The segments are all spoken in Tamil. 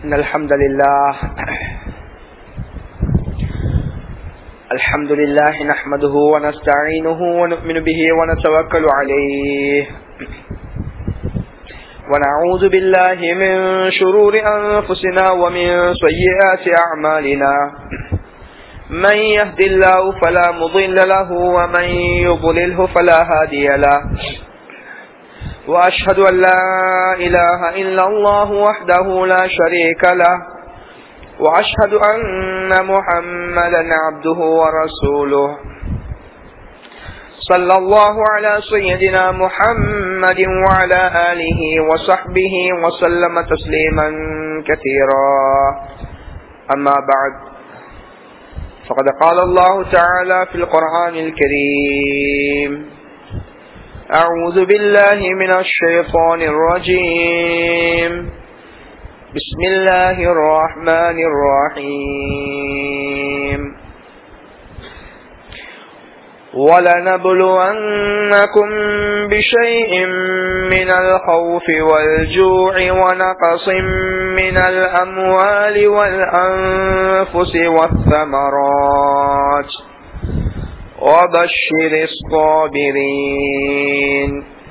إن الحمد لله الحمد لله نحمده ونستعينه ونؤمن به ونتوكل عليه ونعوذ بالله من شرور أنفسنا ومن سيئات أعمالنا من يهد الله فلا مضل له ومن يضلله فلا هادي له وأشهد أن لا إله إلا الله وحده لا شريك له وأشهد أن محمدا عبده ورسوله صلى الله على سيدنا محمد وعلى آله وصحبه وسلم تسليما كثيرا أما بعد فقد قال الله تعالى في القرآن الكريم أعوذ بالله من الشيطان الرجيم بسم الله الرحمن الرحيم ولنبلونكم بشيء من الخوف والجوع ونقص من الأموال والأنفس والثمرات وبشر الصابرين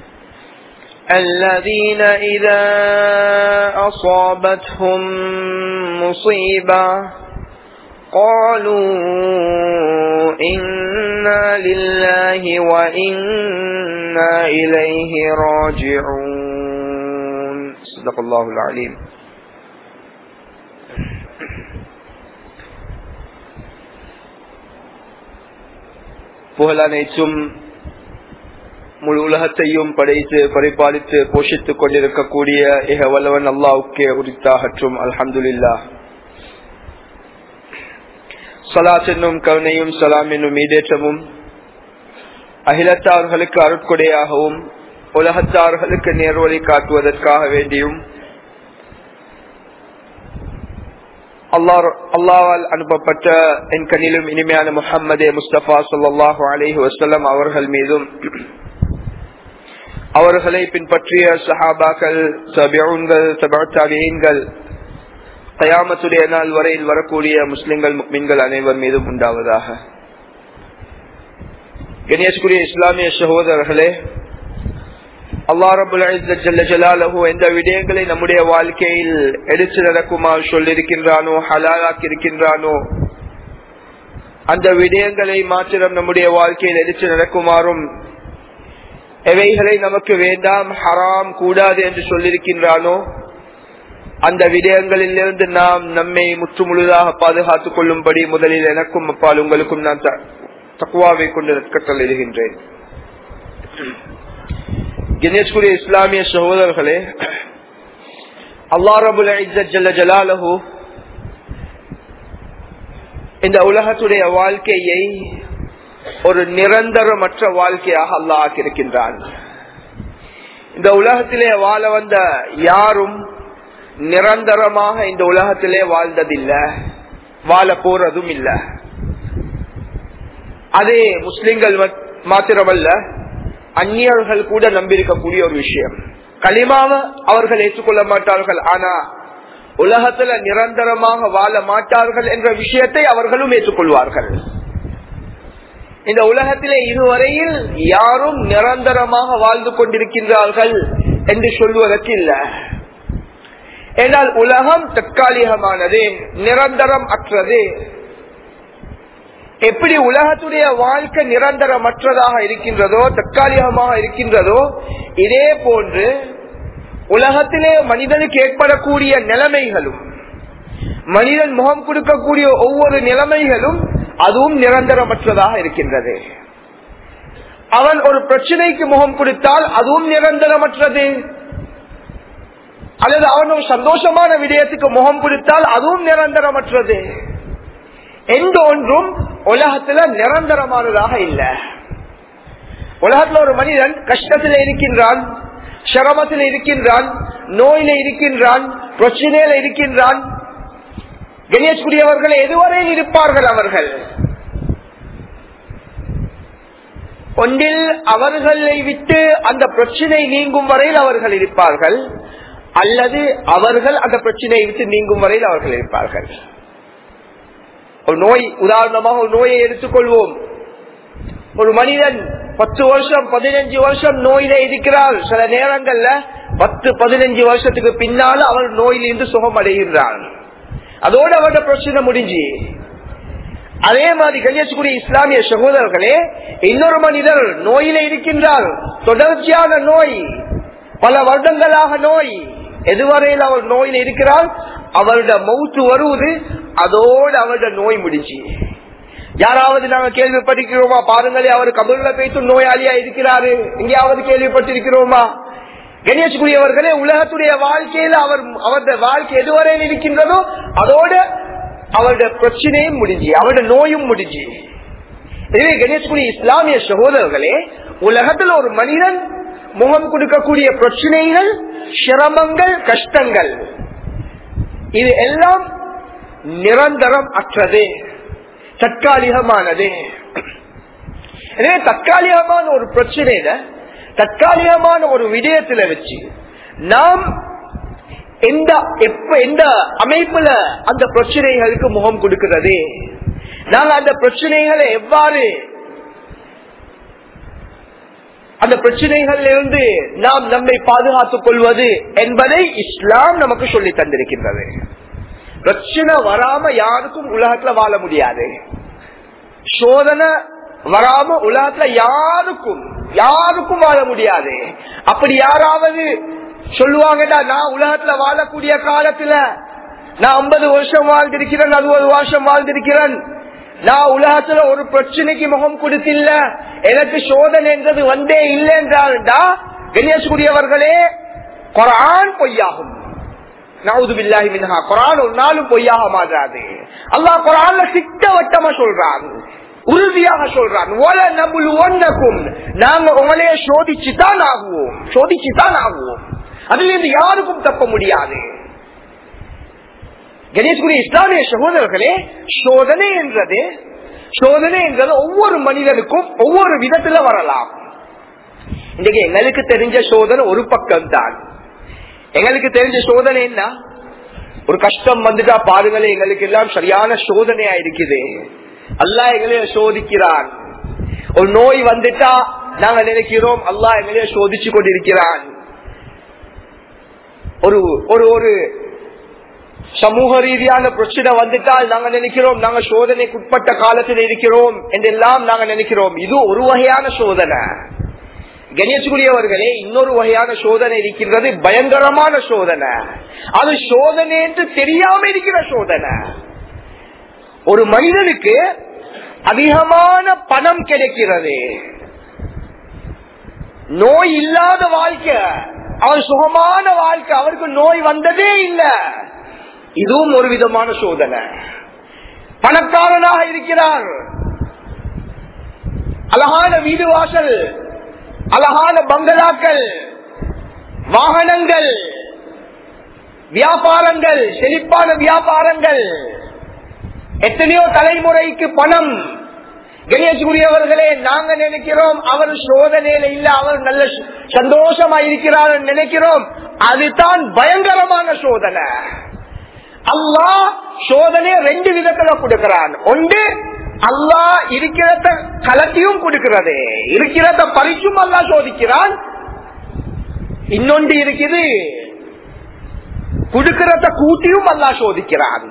الذين إذا أصابتهم مصيبة قالوا إنا لله وإنا إليه راجعون صدق الله العليم புகழனைத்தும் முழு உலகத்தையும் படைத்து பரிபாலித்து போஷித்துக் கொண்டிருக்கக்கூடிய ஏக வல்லவன் அல்லாவுக்கே உரித்தாகற்றும் அல்ஹம்துலில்லா சலாத் என்னும் கருணையும் சலாம் என்னும் ஈடேற்றமும் அகிலத்தார்களுக்கு அருட்கொடையாகவும் உலகத்தார்களுக்கு நேர்வழி காட்டுவதற்காக வேண்டியும் அல்லாவால் அனுப்பப்பட்ட என் கண்ணிலும் இனிமையான முகம்மதே முஸ்தபா சொல்லாஹு அலஹி வசல்லம் அவர்கள் மீதும் அவர்களை பின்பற்றிய சஹாபாக்கள் சபியூன்கள் சபாத்தாபியன்கள் கயாமத்துடைய நாள் வரையில் வரக்கூடிய முஸ்லிம்கள் முக்மின்கள் அனைவர் மீதும் உண்டாவதாக கணேஷ்குரிய இஸ்லாமிய சகோதரர்களே அல்லா ரபுல்லு எந்த விடயங்களை நம்முடைய வாழ்க்கையில் எடுத்து நடக்குமாறு சொல்லியிருக்கின்றானோ ஹலாலாக்கி இருக்கின்றானோ அந்த விடயங்களை மாத்திரம் நம்முடைய வாழ்க்கையில் எடுத்து நடக்குமாறும் எவைகளை நமக்கு வேண்டாம் ஹராம் கூடாது என்று சொல்லியிருக்கின்றானோ அந்த விடயங்களில் இருந்து நாம் நம்மை முற்று முழுதாக பாதுகாத்துக் கொள்ளும்படி முதலில் எனக்கும் அப்பால் உங்களுக்கும் நான் தக்குவாவை கொண்டு கற்றல் எழுகின்றேன் கணேஷ்குரிய இஸ்லாமிய சகோதரர்களே அல்லா ரபுல் ஜலாலஹு இந்த உலகத்துடைய வாழ்க்கையை ஒரு நிரந்தரமற்ற வாழ்க்கையாக அல்லாஹ் இருக்கின்றான் இந்த உலகத்திலே வாழ வந்த யாரும் நிரந்தரமாக இந்த உலகத்திலே வாழ்ந்ததில்லை வாழ போறதும் இல்லை அதே முஸ்லிம்கள் மாத்திரமல்ல அந்நியர்கள் கூட நம்பியிருக்கக்கூடிய ஒரு விஷயம் களிமாவ அவர்கள் ஏற்றுக்கொள்ள மாட்டார்கள் ஆனா உலகத்துல நிரந்தரமாக வாழ மாட்டார்கள் என்ற விஷயத்தை அவர்களும் ஏற்றுக்கொள்வார்கள் இந்த உலகத்திலே இதுவரையில் யாரும் நிரந்தரமாக வாழ்ந்து கொண்டிருக்கின்றார்கள் என்று சொல்வதற்கு இல்லை ஏனால் உலகம் தற்காலிகமானது நிரந்தரம் அற்றது எப்படி உலகத்துடைய வாழ்க்கை நிரந்தரமற்றதாக இருக்கின்றதோ தற்காலிகமாக இருக்கின்றதோ இதே போன்று உலகத்திலே மனிதனுக்கு ஏற்படக்கூடிய நிலைமைகளும் மனிதன் முகம் கொடுக்கக்கூடிய ஒவ்வொரு நிலைமைகளும் அதுவும் நிரந்தரமற்றதாக இருக்கின்றது அவன் ஒரு பிரச்சனைக்கு முகம் கொடுத்தால் அதுவும் நிரந்தரமற்றது அல்லது அவன் ஒரு சந்தோஷமான விடயத்துக்கு முகம் கொடுத்தால் அதுவும் நிரந்தரமற்றது எந்த ஒன்றும் உலகத்துல நிரந்தரமானதாக இல்லை உலகத்துல ஒரு மனிதன் கஷ்டத்தில் இருக்கின்றான் சிரமத்தில் இருக்கின்றான் நோயில இருக்கின்றான் பிரச்சனையில இருக்கின்றான் கணேஷ்குரியவர்கள் எதுவரையில் இருப்பார்கள் அவர்கள் ஒன்றில் அவர்களை விட்டு அந்த பிரச்சனை நீங்கும் வரையில் அவர்கள் இருப்பார்கள் அல்லது அவர்கள் அந்த பிரச்சனையை விட்டு நீங்கும் வரையில் அவர்கள் இருப்பார்கள் ஒரு நோய் உதாரணமாக ஒரு நோயை எடுத்துக்கொள்வோம் ஒரு மனிதன் பத்து வருஷம் பதினஞ்சு வருஷம் நோயில இருக்கிறார் சில நேரங்கள்ல பத்து பதினஞ்சு வருஷத்துக்கு பின்னால அவர் நோயிலிருந்து சுகம் அடைகின்றார் அதோட அவரோட பிரச்சனை முடிஞ்சு அதே மாதிரி கன்னியாகுமரி இஸ்லாமிய சகோதரர்களே இன்னொரு மனிதர் நோயில இருக்கின்றார் தொடர்ச்சியான நோய் பல வருடங்களாக நோய் எதுவரையில் அவர் நோயில் இருக்கிறார் அவருடைய மவுத்து வருவது அதோடு அவருடைய நோய் முடிச்சு யாராவது நாங்க கேள்விப்பட்டிருக்கிறோமா பாருங்களே அவர் கபூர்ல போய்த்து நோயாளியா இருக்கிறாரு எங்கேயாவது கேள்விப்பட்டிருக்கிறோமா கணேஷ்குரியவர்களே உலகத்துடைய வாழ்க்கையில அவர் அவருடைய வாழ்க்கை எதுவரையில் இருக்கின்றதோ அதோட அவருடைய பிரச்சனையும் முடிஞ்சு அவருடைய நோயும் முடிஞ்சு எனவே கணேஷ்குரிய இஸ்லாமிய சகோதரர்களே உலகத்தில் ஒரு மனிதன் முகம் கொடுக்கக்கூடிய பிரச்சனைகள் சிரமங்கள் கஷ்டங்கள் இது எல்லாம் நிரந்தரம் அற்றது தற்காலிகமானது எனவே தற்காலிகமான ஒரு பிரச்சனையில தற்காலிகமான ஒரு விடயத்துல வச்சு நாம் எந்த எப்ப எந்த அமைப்புல அந்த பிரச்சனைகளுக்கு முகம் கொடுக்கிறது நாங்க அந்த பிரச்சனைகளை எவ்வாறு அந்த பிரச்சனைகளில் இருந்து நாம் நம்மை பாதுகாத்துக் கொள்வது என்பதை இஸ்லாம் நமக்கு சொல்லி தந்திருக்கின்றது பிரச்சனை வராம யாருக்கும் உலகத்துல வாழ முடியாது சோதனை வராம உலகத்துல யாருக்கும் யாருக்கும் வாழ முடியாது அப்படி யாராவது சொல்லுவாங்கடா நான் உலகத்துல வாழக்கூடிய காலத்துல நான் ஐம்பது வருஷம் வாழ்ந்திருக்கிறேன் அறுபது வருஷம் வாழ்ந்திருக்கிறேன் நான் உலகத்துல ஒரு பிரச்சனைக்கு முகம் கொடுத்தில்ல எனக்கு சோதனை என்றது வந்தே இல்லை என்றால்டா கணேசகுரியவர்களே குரான் பொய்யாகும் நவுதுபில்லாஹி மின்ஹா குரான் ஒரு நாளும் பொய்யாக மாறாது அல்லாஹ் குரான்ல திட்டவட்டமா சொல்றான் உறுதியாக சொல்றான் ஒல நம்புல் ஒன்னக்கும் நாங்க உங்களைய சோதிச்சுதான் ஆகுவோம் சோதிச்சுதான் ஆகுவோம் அதுல இருந்து யாருக்கும் தப்ப முடியாது கணேஷ்குரிய இஸ்லாமிய சகோதரர்களே சோதனை என்றது சோதனை என்றது ஒவ்வொரு மனிதனுக்கும் ஒவ்வொரு விதத்துல வரலாம் இன்னைக்கு எங்களுக்கு தெரிஞ்ச சோதனை ஒரு பக்கம் தான் எங்களுக்கு தெரிஞ்ச சோதனை என்ன ஒரு கஷ்டம் வந்துட்டா பாருங்களே எங்களுக்கு எல்லாம் சரியான சோதனையா இருக்குது அல்லா எங்களைய சோதிக்கிறான் ஒரு நோய் வந்துட்டா நாங்க நினைக்கிறோம் அல்லா எங்களைய சோதிச்சு கொண்டிருக்கிறான் ஒரு ஒரு ஒரு சமூக ரீதியான பிரச்சனை வந்துட்டால் நாங்க நினைக்கிறோம் நாங்க சோதனைக்குட்பட்ட காலத்தில் இருக்கிறோம் என்றெல்லாம் நாங்க நினைக்கிறோம் இது ஒரு வகையான சோதனை கணேஷ்குரியவர்களே இன்னொரு வகையான சோதனை இருக்கின்றது பயங்கரமான சோதனை அது சோதனை என்று தெரியாம இருக்கிற சோதனை ஒரு மனிதனுக்கு அதிகமான பணம் கிடைக்கிறது நோய் இல்லாத வாழ்க்கை அவர் சுகமான வாழ்க்கை அவருக்கு நோய் வந்ததே இல்லை இதுவும் ஒரு விதமான சோதனை பணக்காரனாக இருக்கிறார் அழகான வீடு வாசல் அழகான பங்களாக்கள் வாகனங்கள் வியாபாரங்கள் செழிப்பான வியாபாரங்கள் எத்தனையோ தலைமுறைக்கு பணம் கணேஷ்குரியவர்களே நாங்க நினைக்கிறோம் அவர் சோதனையில இல்ல அவர் நல்ல சந்தோஷமா இருக்கிறார் நினைக்கிறோம் அதுதான் பயங்கரமான சோதனை அல்லா சோதனையை ரெண்டு விதத்துல கொடுக்கிறான் ஒன்று அல்லா இருக்கிறத கலத்தியும் கொடுக்கிறது இருக்கிறத பறிச்சும் அல்லா சோதிக்கிறான் இன்னொன்று இருக்குது கொடுக்கிறத கூட்டியும் அல்லா சோதிக்கிறான்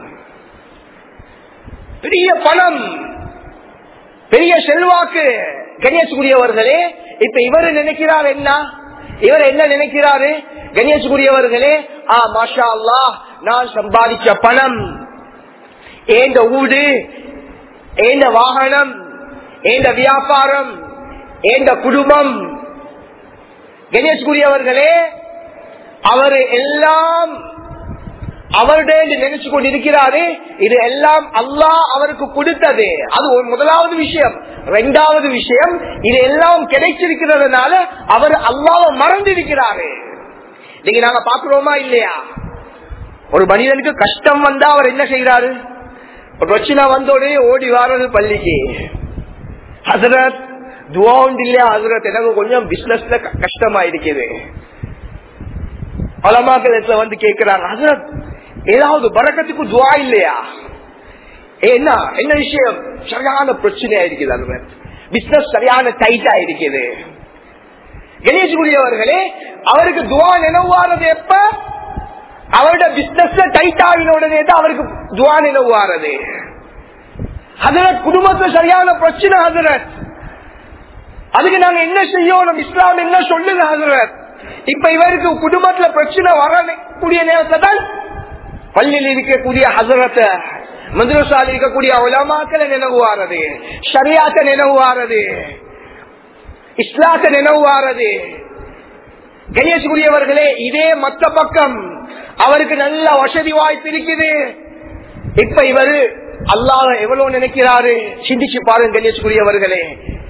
பெரிய பணம் பெரிய செல்வாக்கு கணேஷ்குரியவர்களே இப்ப இவரு நினைக்கிறார் என்ன இவர் என்ன நினைக்கிறாரு கணேஷ்குரியவர்களே ஆ மாஷா அல்லா நான் சம்பாதிச்ச பணம் ஏந்த வீடு ஏந்த வாகனம் ஏந்த வியாபாரம் ஏந்த குடும்பம் கணேஷ்குரியவர்களே அவர் எல்லாம் அவருடைய நினைச்சு கொண்டிருக்கிறாரு இது எல்லாம் அல்லாஹ் அவருக்கு கொடுத்தது அது ஒரு முதலாவது விஷயம் இரண்டாவது விஷயம் இது எல்லாம் கிடைச்சிருக்கிறதுனால அவர் அல்லாவை மறந்திருக்கிறாரு நீங்க நாங்க பாக்குறோமா இல்லையா ஒரு மனிதனுக்கு கஷ்டம் வந்தா அவர் என்ன செய்யறாரு ஒரு பிரச்சனை வந்தோடனே ஓடி வாரது பள்ளிக்கு ஹசரத் துவா உண்டு இல்லையா ஹசரத் எனக்கு கொஞ்சம் பிசினஸ்ல கஷ்டமா இருக்குது அலமாக்கள் வந்து கேட்கிறாங்க ஹசரத் ஏதாவது பறக்கத்துக்கு துவா இல்லையா என்ன என்ன விஷயம் சரியான பிரச்சனையா இருக்குது அது பிசினஸ் சரியான டைட்டா இருக்குது கணேஷ்குடி அவர்களே அவருக்கு துவா நினைவாரது எப்ப அவருடைய பிசினஸ் டைட் ஆகின உடனே தான் அவருக்கு துவா நினைவாரது ஹசரத் குடும்பத்துல சரியான பிரச்சனை ஹசரத் அதுக்கு நாங்க என்ன செய்யணும் இஸ்லாம் என்ன சொல்லுது ஹசரத் இப்ப இவருக்கு குடும்பத்துல பிரச்சனை வரக்கூடிய நேரத்துல தான் பள்ளியில் இருக்கக்கூடிய ஹசரத்தை மதுரசால் இருக்கக்கூடிய உலமாக்களை நினைவாரது சரியாத்த நினைவாரது இஸ்லாத்த நினைவாரது கணேஷ்குரியவர்களே இதே மத்த பக்கம் அவருக்கு நல்ல வசதி வாய்ப்பு இருக்குது இப்ப இவரு அல்லாஹ் எவ்வளவு நினைக்கிறாரு சிந்திச்சு பாருங்க கணேஷ்குரியவர்களே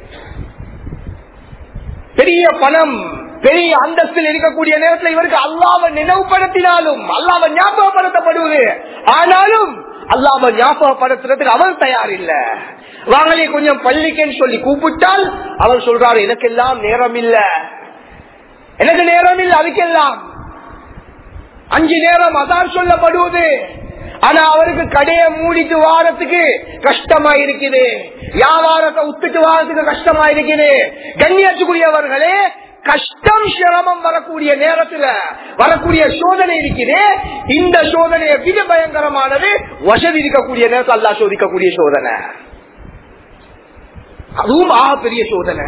பெரிய பணம் பெரிய அந்தஸ்தில் இருக்கக்கூடிய நேரத்தில் இவருக்கு அல்லாவை நினைவுபடுத்தினாலும் அல்லாவை ஞாபகப்படுத்தப்படுவது ஆனாலும் அல்லாம ஞாபகப்படுத்துறதுக்கு அவர் தயார் இல்ல வாங்களே கொஞ்சம் பள்ளிக்குன்னு சொல்லி கூப்பிட்டால் அவர் சொல்றாரு எனக்கெல்லாம் நேரம் இல்ல எனக்கு நேரம் இல்ல அதுக்கெல்லாம் அஞ்சு நேரம் அதான் சொல்லப்படுவது ஆனா அவருக்கு கடையை மூடிட்டு வாரத்துக்கு கஷ்டமா இருக்குது வியாபாரத்தை உத்துட்டு வாரத்துக்கு கஷ்டமா இருக்குது கண்ணியத்துக்குரியவர்களே கஷ்டம் சிரமம் வரக்கூடிய நேரத்துல வரக்கூடிய சோதனை இருக்குது இந்த சோதனையை மிக பயங்கரமானது வசதி இருக்கக்கூடிய நேரத்தில் அல்லா சோதிக்கக்கூடிய சோதனை அதுவும் ஆக பெரிய சோதனை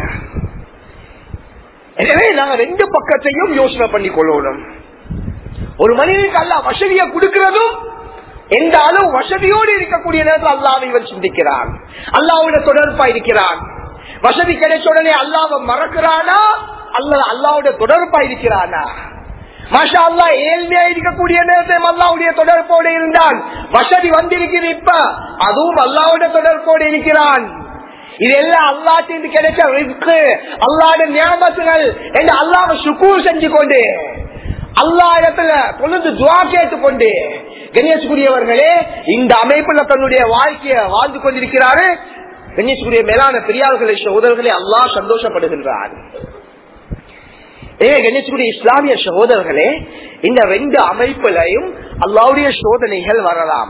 எனவே நாங்க ரெண்டு பக்கத்தையும் யோசனை பண்ணி கொள்ளணும் ஒரு மனிதனுக்கு அல்ல வசதியை கொடுக்கிறதும் எந்த அளவு வசதியோடு இருக்கக்கூடிய நேரத்தில் அல்லாவை இவன் சிந்திக்கிறான் அல்லாவோட தொடர்பா இருக்கிறான் வசதி கிடைச்ச உடனே அல்லாவை மறக்கிறானா அல்ல அல்லாவுடைய தொடர்பா இருக்கிறானா மாஷா அல்லா ஏழ்மையா இருக்கக்கூடிய நேரத்தை அல்லாவுடைய தொடர்போடு இருந்தான் வசதி வந்திருக்கிறது இப்ப அதுவும் அல்லாவுடைய தொடர்போடு இருக்கிறான் இதெல்லாம் அல்லாட்டின் கிடைச்ச ரிஸ்கு அல்லாட ஞாபகங்கள் என்று அல்லாவை சுக்கூர் செஞ்சு கொண்டு அல்லா இடத்துல தொழுந்து துவா கேட்டுக்கொண்டு கணேஷ்குரியவர்களே இந்த அமைப்புல தன்னுடைய வாழ்க்கையை வாழ்ந்து கொண்டிருக்கிறாரு கணேஷ்குரிய மேலான பெரியார்களை சகோதரர்களை அல்லா சந்தோஷப்படுகின்றார் ஏ கணேஷ்குரிய இஸ்லாமிய சகோதரர்களே இந்த ரெண்டு அமைப்புலையும் அல்லாவுடைய சோதனைகள் வரலாம்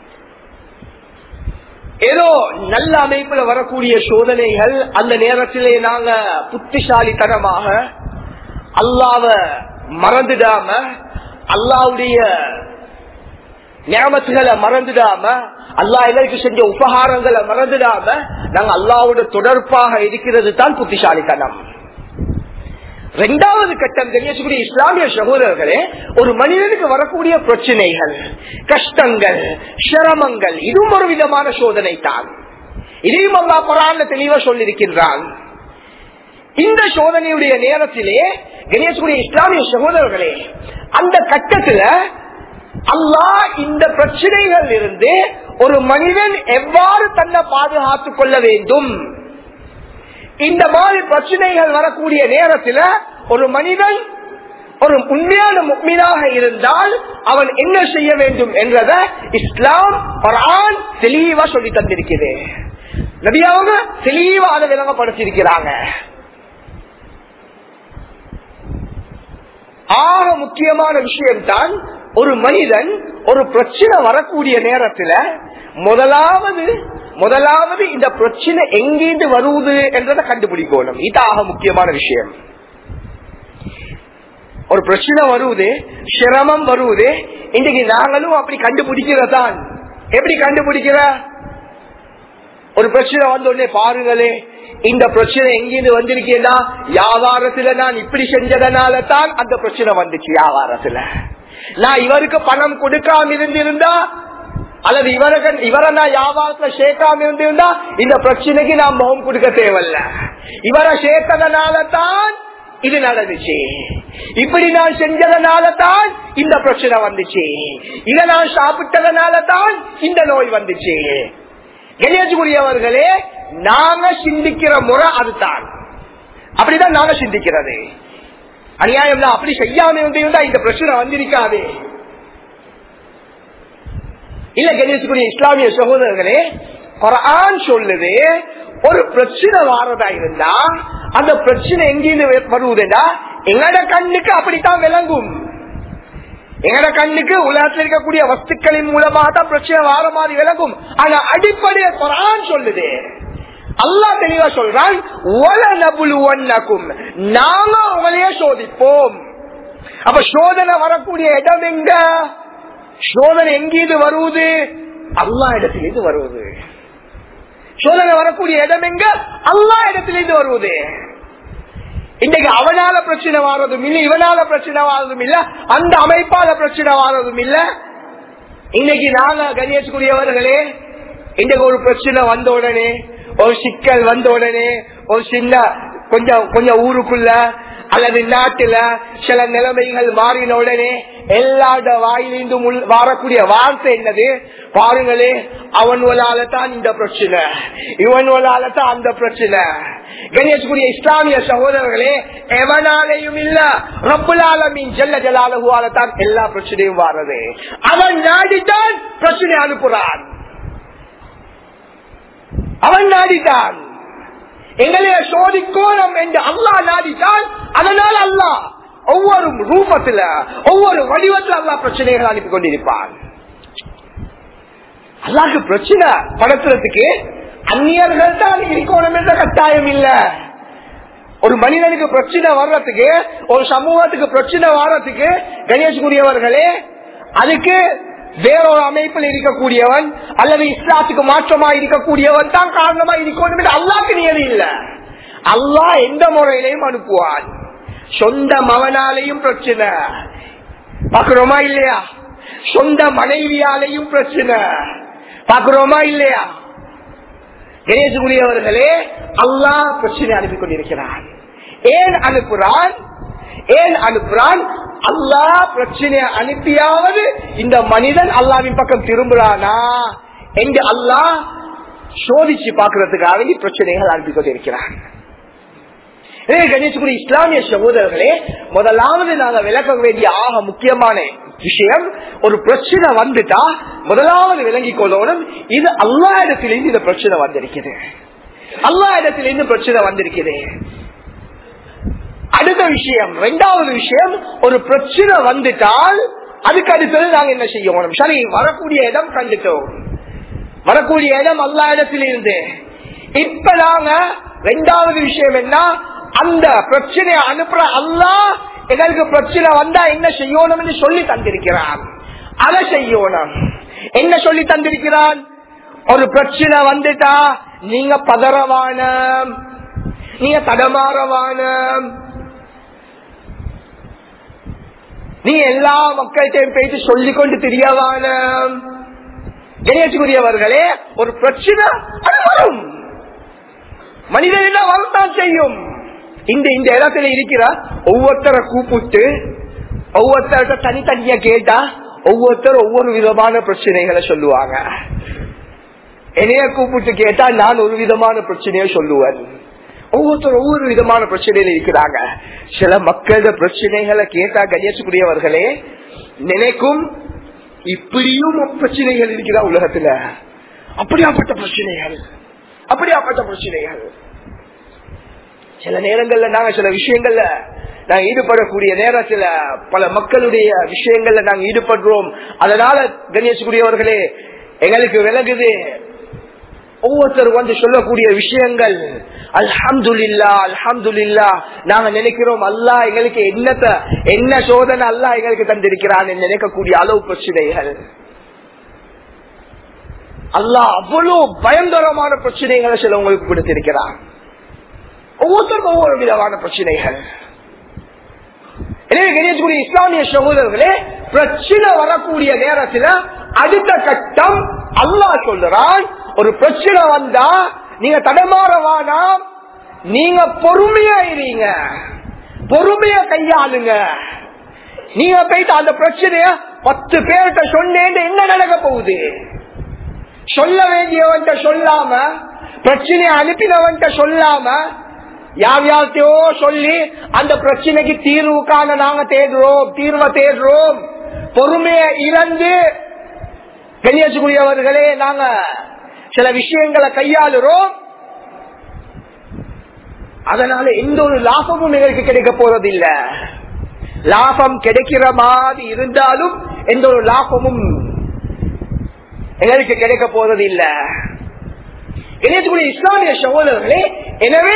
ஏதோ நல்ல அமைப்புல வரக்கூடிய சோதனைகள் அந்த நேரத்திலே நாங்க புத்திசாலித்தனமாக அல்லாவ மறந்துடாம அல்லாவுடைய ஞாபகங்களை மறந்துடாம அல்லா எங்களுக்கு செஞ்ச உபகாரங்களை மறந்துடாம நாங்க அல்லாவோட தொடர்பாக இருக்கிறது தான் புத்திசாலித்தனம் இரண்டாவது கட்டம் தெரியக்கூடிய இஸ்லாமிய சகோதரர்களே ஒரு மனிதனுக்கு வரக்கூடிய பிரச்சனைகள் கஷ்டங்கள் சிரமங்கள் இதுவும் ஒரு விதமான சோதனை தான் இதையும் அல்லா பரான தெளிவா சொல்லியிருக்கின்றான் இந்த சோதனையுடைய நேரத்திலே கணேசுடைய இஸ்லாமிய சகோதரர்களே அந்த கட்டத்துல அல்லாஹ் இந்த பிரச்சனைகள் இருந்து ஒரு மனிதன் எவ்வாறு தன்னை பாதுகாத்துக் கொள்ள வேண்டும் இந்த மாதிரி பிரச்சனைகள் வரக்கூடிய நேரத்தில் ஒரு மனிதன் ஒரு உண்மையான முக்மீனாக இருந்தால் அவன் என்ன செய்ய வேண்டும் என்றத இஸ்லாம் குரான் தெளிவா சொல்லி தந்திருக்கிறது நபியாவங்க தெளிவா அதை விளங்கப்படுத்திருக்கிறாங்க ஆக முக்கியமான விஷயம் தான் ஒரு மனிதன் ஒரு பிரச்சனை வரக்கூடிய நேரத்துல முதலாவது முதலாவது இந்த பிரச்சனை எங்கிருந்து வருவது என்றதை கண்டுபிடிக்கணும் இதாக முக்கியமான விஷயம் ஒரு பிரச்சனை வருவது சிரமம் வருவது இன்னைக்கு நாங்களும் அப்படி கண்டுபிடிக்கிறதான் எப்படி கண்டுபிடிக்கிற ஒரு பிரச்சனை வந்த உடனே பாருங்களே இந்த பிரச்சனை எங்கிருந்து வந்திருக்கேன்னா வியாபாரத்துல நான் இப்படி செஞ்சதனால தான் அந்த பிரச்சனை வந்துச்சு வியாபாரத்துல நான் இவருக்கு பணம் கொடுக்காம இருந்திருந்தா அல்லது இவருக்கு இவரை நான் வியாபாரத்துல சேர்க்காம இருந்திருந்தா இந்த பிரச்சனைக்கு நான் முகம் கொடுக்க தேவையில்ல இவரை சேர்த்ததனால தான் இது நடந்துச்சு இப்படி நான் செஞ்சதனால தான் இந்த பிரச்சனை வந்துச்சு இதை நான் சாப்பிட்டதனால தான் இந்த நோய் வந்துச்சு கணேஷ்குரியவர்களே நாங்க சிந்திக்கிற முறை அதுதான் அப்படிதான் நாங்க சிந்திக்கிறது அநியாயம் அப்படி செய்யாம இருந்தா இந்த பிரச்சனை வந்திருக்காது இல்ல கணேசுக்குரிய இஸ்லாமிய சகோதரர்களே குரான் சொல்லுது ஒரு பிரச்சனை வாரதா இருந்தா அந்த பிரச்சனை எங்கிருந்து வருவதுன்னா எங்கட கண்ணுக்கு அப்படித்தான் விளங்கும் எங்கட கண்ணுக்கு உலகத்தில் இருக்கக்கூடிய வஸ்துக்களின் மூலமாக தான் பிரச்சனை வார மாதிரி விலகும் ஆனா அடிப்படையை குரான் சொல்லுது அல்லாஹ் தெளிவா சொல்றான் "ஒல நபுலுவன்னக்கும்." நாம உங்களையே சோதிப்போம் அப்ப சோதனை வரக்கூடிய இடம் எங்க சோதனை எங்கீது வருவது அல்லா இடத்திலிருந்து வருவது சோதனை வரக்கூடிய இடம் எங்க அல்லா இடத்திலிருந்து வருவது இன்னைக்கு அவனால பிரச்சனை வாரதும் இல்ல இவனால பிரச்சனை வாரதும் இல்ல அந்த அமைப்பால பிரச்சனை வாரதும் இல்ல இன்னைக்கு நாங்க கணேஷ்குரியவர்களே இன்னைக்கு ஒரு பிரச்சனை வந்த உடனே ஒரு சிக்கல் வந்த உடனே ஒரு சின்ன கொஞ்சம் கொஞ்சம் ஊருக்குள்ள அல்லது நாட்டுல சில நிலைமைகள் மாறின உடனே எல்லாட வாயிலிருந்தும் உள்- வரக்கூடிய வார்த்தை என்னது பாருங்களே அவன்வலால தான் இந்த பிரச்சனை இவன்வலால தான் அந்த பிரச்சனை கணேஷ்குரிய இஸ்லாமிய சகோதரர்களே எவனாலையும் இல்ல ரப்புலாலமின் ஜல்ல ஜலாலுவால தான் எல்லா பிரச்சனையும் வாரது அவன் நாடித்தான் பிரச்சனை அனுப்புறான் அவன் நாடித்தான் எங்களைய சோதிக்கோணம் என்று அல்லாஹ் நாடித்தான் அதனால் அல்லாஹ் ஒவ்வொரு ரூபத்துல ஒவ்வொரு வடிவத்தில் அல்லாஹ் பிரச்சனைகள் அனுப்பி கொண்டிருப்பான் அல்லாஹ்க்கு பிரச்சனை படுத்துறதுக்கு அந்நியர்கள் தான் இருக்கணும் என்ற கட்டாயம் இல்ல ஒரு மனிதனுக்கு பிரச்சனை வர்றதுக்கு ஒரு சமூகத்துக்கு பிரச்சனை வர்றதுக்கு கணேஷ்குரியவர்களே அதுக்கு வேறொரு அமைப்பில் இருக்கக்கூடியவன் அல்லது இஸ்லாத்துக்கு மாற்றமா இருக்கக்கூடியவன் தான் காரணமா இருக்கணும் என்று அல்லாக்கு நியதி இல்ல அல்லாஹ் எந்த முறையிலையும் அனுப்புவான் சொந்த மகனாலையும் பிரச்சனை பாக்குறோமா இல்லையா சொந்த மனைவியாலையும் பிரச்சனை பாக்குறோமா இல்லையா கணேசகுரியவர்களே அல்லாஹ் பிரச்சனை அனுப்பி கொண்டிருக்கிறான் ஏன் அனுப்புறான் ஏன் அனுப்புறான் அல்லாஹ் பிரச்சனையை அனுப்பியாவது இந்த மனிதன் அல்லாவின் பக்கம் திரும்புறானா என்று அல்லாஹ் சோதிச்சு பார்க்கறதுக்காக வேண்டி பிரச்சனைகள் அனுப்பி கொண்டிருக்கிறான் எனவே கணேசகுரி இஸ்லாமிய சகோதரர்களே முதலாவது நாங்க விளக்க வேண்டிய ஆக முக்கியமான விஷயம் ஒரு பிரச்சனை வந்துட்டா முதலாவது விளங்கிக் கொள்ளணும் இது அல்லா இடத்திலிருந்து இந்த பிரச்சனை வந்திருக்குது அல்லா இடத்திலிருந்து பிரச்சனை வந்திருக்குது அடுத்த விஷயம் இரண்டாவது விஷயம் ஒரு பிரச்சனை வந்துட்டால் அதுக்கு அடுத்தது நாங்க என்ன செய்யணும் சரி வரக்கூடிய இடம் கண்டுட்டோம் வரக்கூடிய இடம் அல்லா இடத்திலிருந்து இப்ப நாங்க ரெண்டாவது விஷயம் என்ன அந்த பிரச்சனையை அனுப்புற அல்லா எங்களுக்கு பிரச்சனை வந்தா என்ன செய்யணும் சொல்லி தந்திருக்கிறான் அதை செய்யணும் என்ன சொல்லி தந்திருக்கிறான் ஒரு பிரச்சனை வந்துட்டா நீங்க பதறவான நீங்க தடமாறவான நீ எல்லா மக்கள்கிட்டையும் போயிட்டு சொல்லிக் கொண்டு தெரியவான கணேசுக்குரியவர்களே ஒரு பிரச்சனை அது வரும் மனிதன் என்ன வரத்தான் செய்யும் இந்த இந்த இடத்துல இருக்கிற ஒவ்வொருத்தரை கூப்பிட்டு ஒவ்வொருத்தர்கிட்ட தனித்தனியா கேட்டா ஒவ்வொருத்தர் ஒவ்வொரு விதமான பிரச்சனைகளை சொல்லுவாங்க என்னைய கூப்பிட்டு கேட்டா நான் ஒரு விதமான பிரச்சனையை சொல்லுவேன் ஒவ்வொருத்தர் ஒவ்வொரு விதமான பிரச்சனையில இருக்கிறாங்க சில மக்களோட பிரச்சனைகளை கேட்டா கணேசக்குரியவர்களே நினைக்கும் இப்படியும் பிரச்சனைகள் இருக்கிறா உலகத்துல அப்படியாப்பட்ட பிரச்சனைகள் அப்படியாப்பட்ட பிரச்சனைகள் சில நேரங்கள்ல நாங்க சில விஷயங்கள்ல நாங்க ஈடுபடக்கூடிய நேரத்துல பல மக்களுடைய விஷயங்கள்ல நாங்க ஈடுபடுறோம் அதனால கணேசக்குரியவர்களே எங்களுக்கு விலகுது ஒவ்வொருத்தர் வந்து சொல்லக்கூடிய விஷயங்கள் அல்ஹம்துலில்லா அல்ஹம்துலில்லா நாங்க நினைக்கிறோம் அல்லா எங்களுக்கு என்னத்த என்ன சோதனை அல்லா எங்களுக்கு தந்திருக்கிறான் நினைக்கக்கூடிய அளவு பிரச்சனைகள் அல்லா அவ்வளவு பயங்கரமான பிரச்சனைகளை சிலவங்களுக்கு கொடுத்திருக்கிறான் ஒவ்வொருத்தருக்கும் ஒவ்வொரு விதமான பிரச்சனைகள் எனவே கணேசகுடி இஸ்லாமிய சகோதரர்களே பிரச்சனை வரக்கூடிய நேரத்தில் அடுத்த கட்டம் அல்லாஹ் சொல்றான் ஒரு பிரச்சனை வந்தா நீங்க தடமாறவானா நீங்க பொறுமையா இருங்க பொறுமைய கையாளுங்க நீங்க போயிட்டு அந்த பிரச்சனைய பத்து பேர்கிட்ட சொன்னேன் என்ன நடக்க போகுது சொல்ல வேண்டியவன்ட்ட சொல்லாம பிரச்சனையை அனுப்பினவன்ட்ட சொல்லாம யார் யார்த்தையோ சொல்லி அந்த பிரச்சனைக்கு தீர்வு காண நாங்க தேடுறோம் தீர்வை தேடுறோம் பொறுமையை இழந்து கன்னியாசுக்குரியவர்களே நாங்க சில விஷயங்களை கையாளுறோம் அதனால எந்த ஒரு லாபமும் எங்களுக்கு கிடைக்க போறது இல்ல லாபம் கிடைக்கிற மாதிரி இருந்தாலும் எந்த ஒரு லாபமும் எங்களுக்கு கிடைக்க போறது இல்ல இணையத்துக்குரிய இஸ்லாமிய சகோதரர்களே எனவே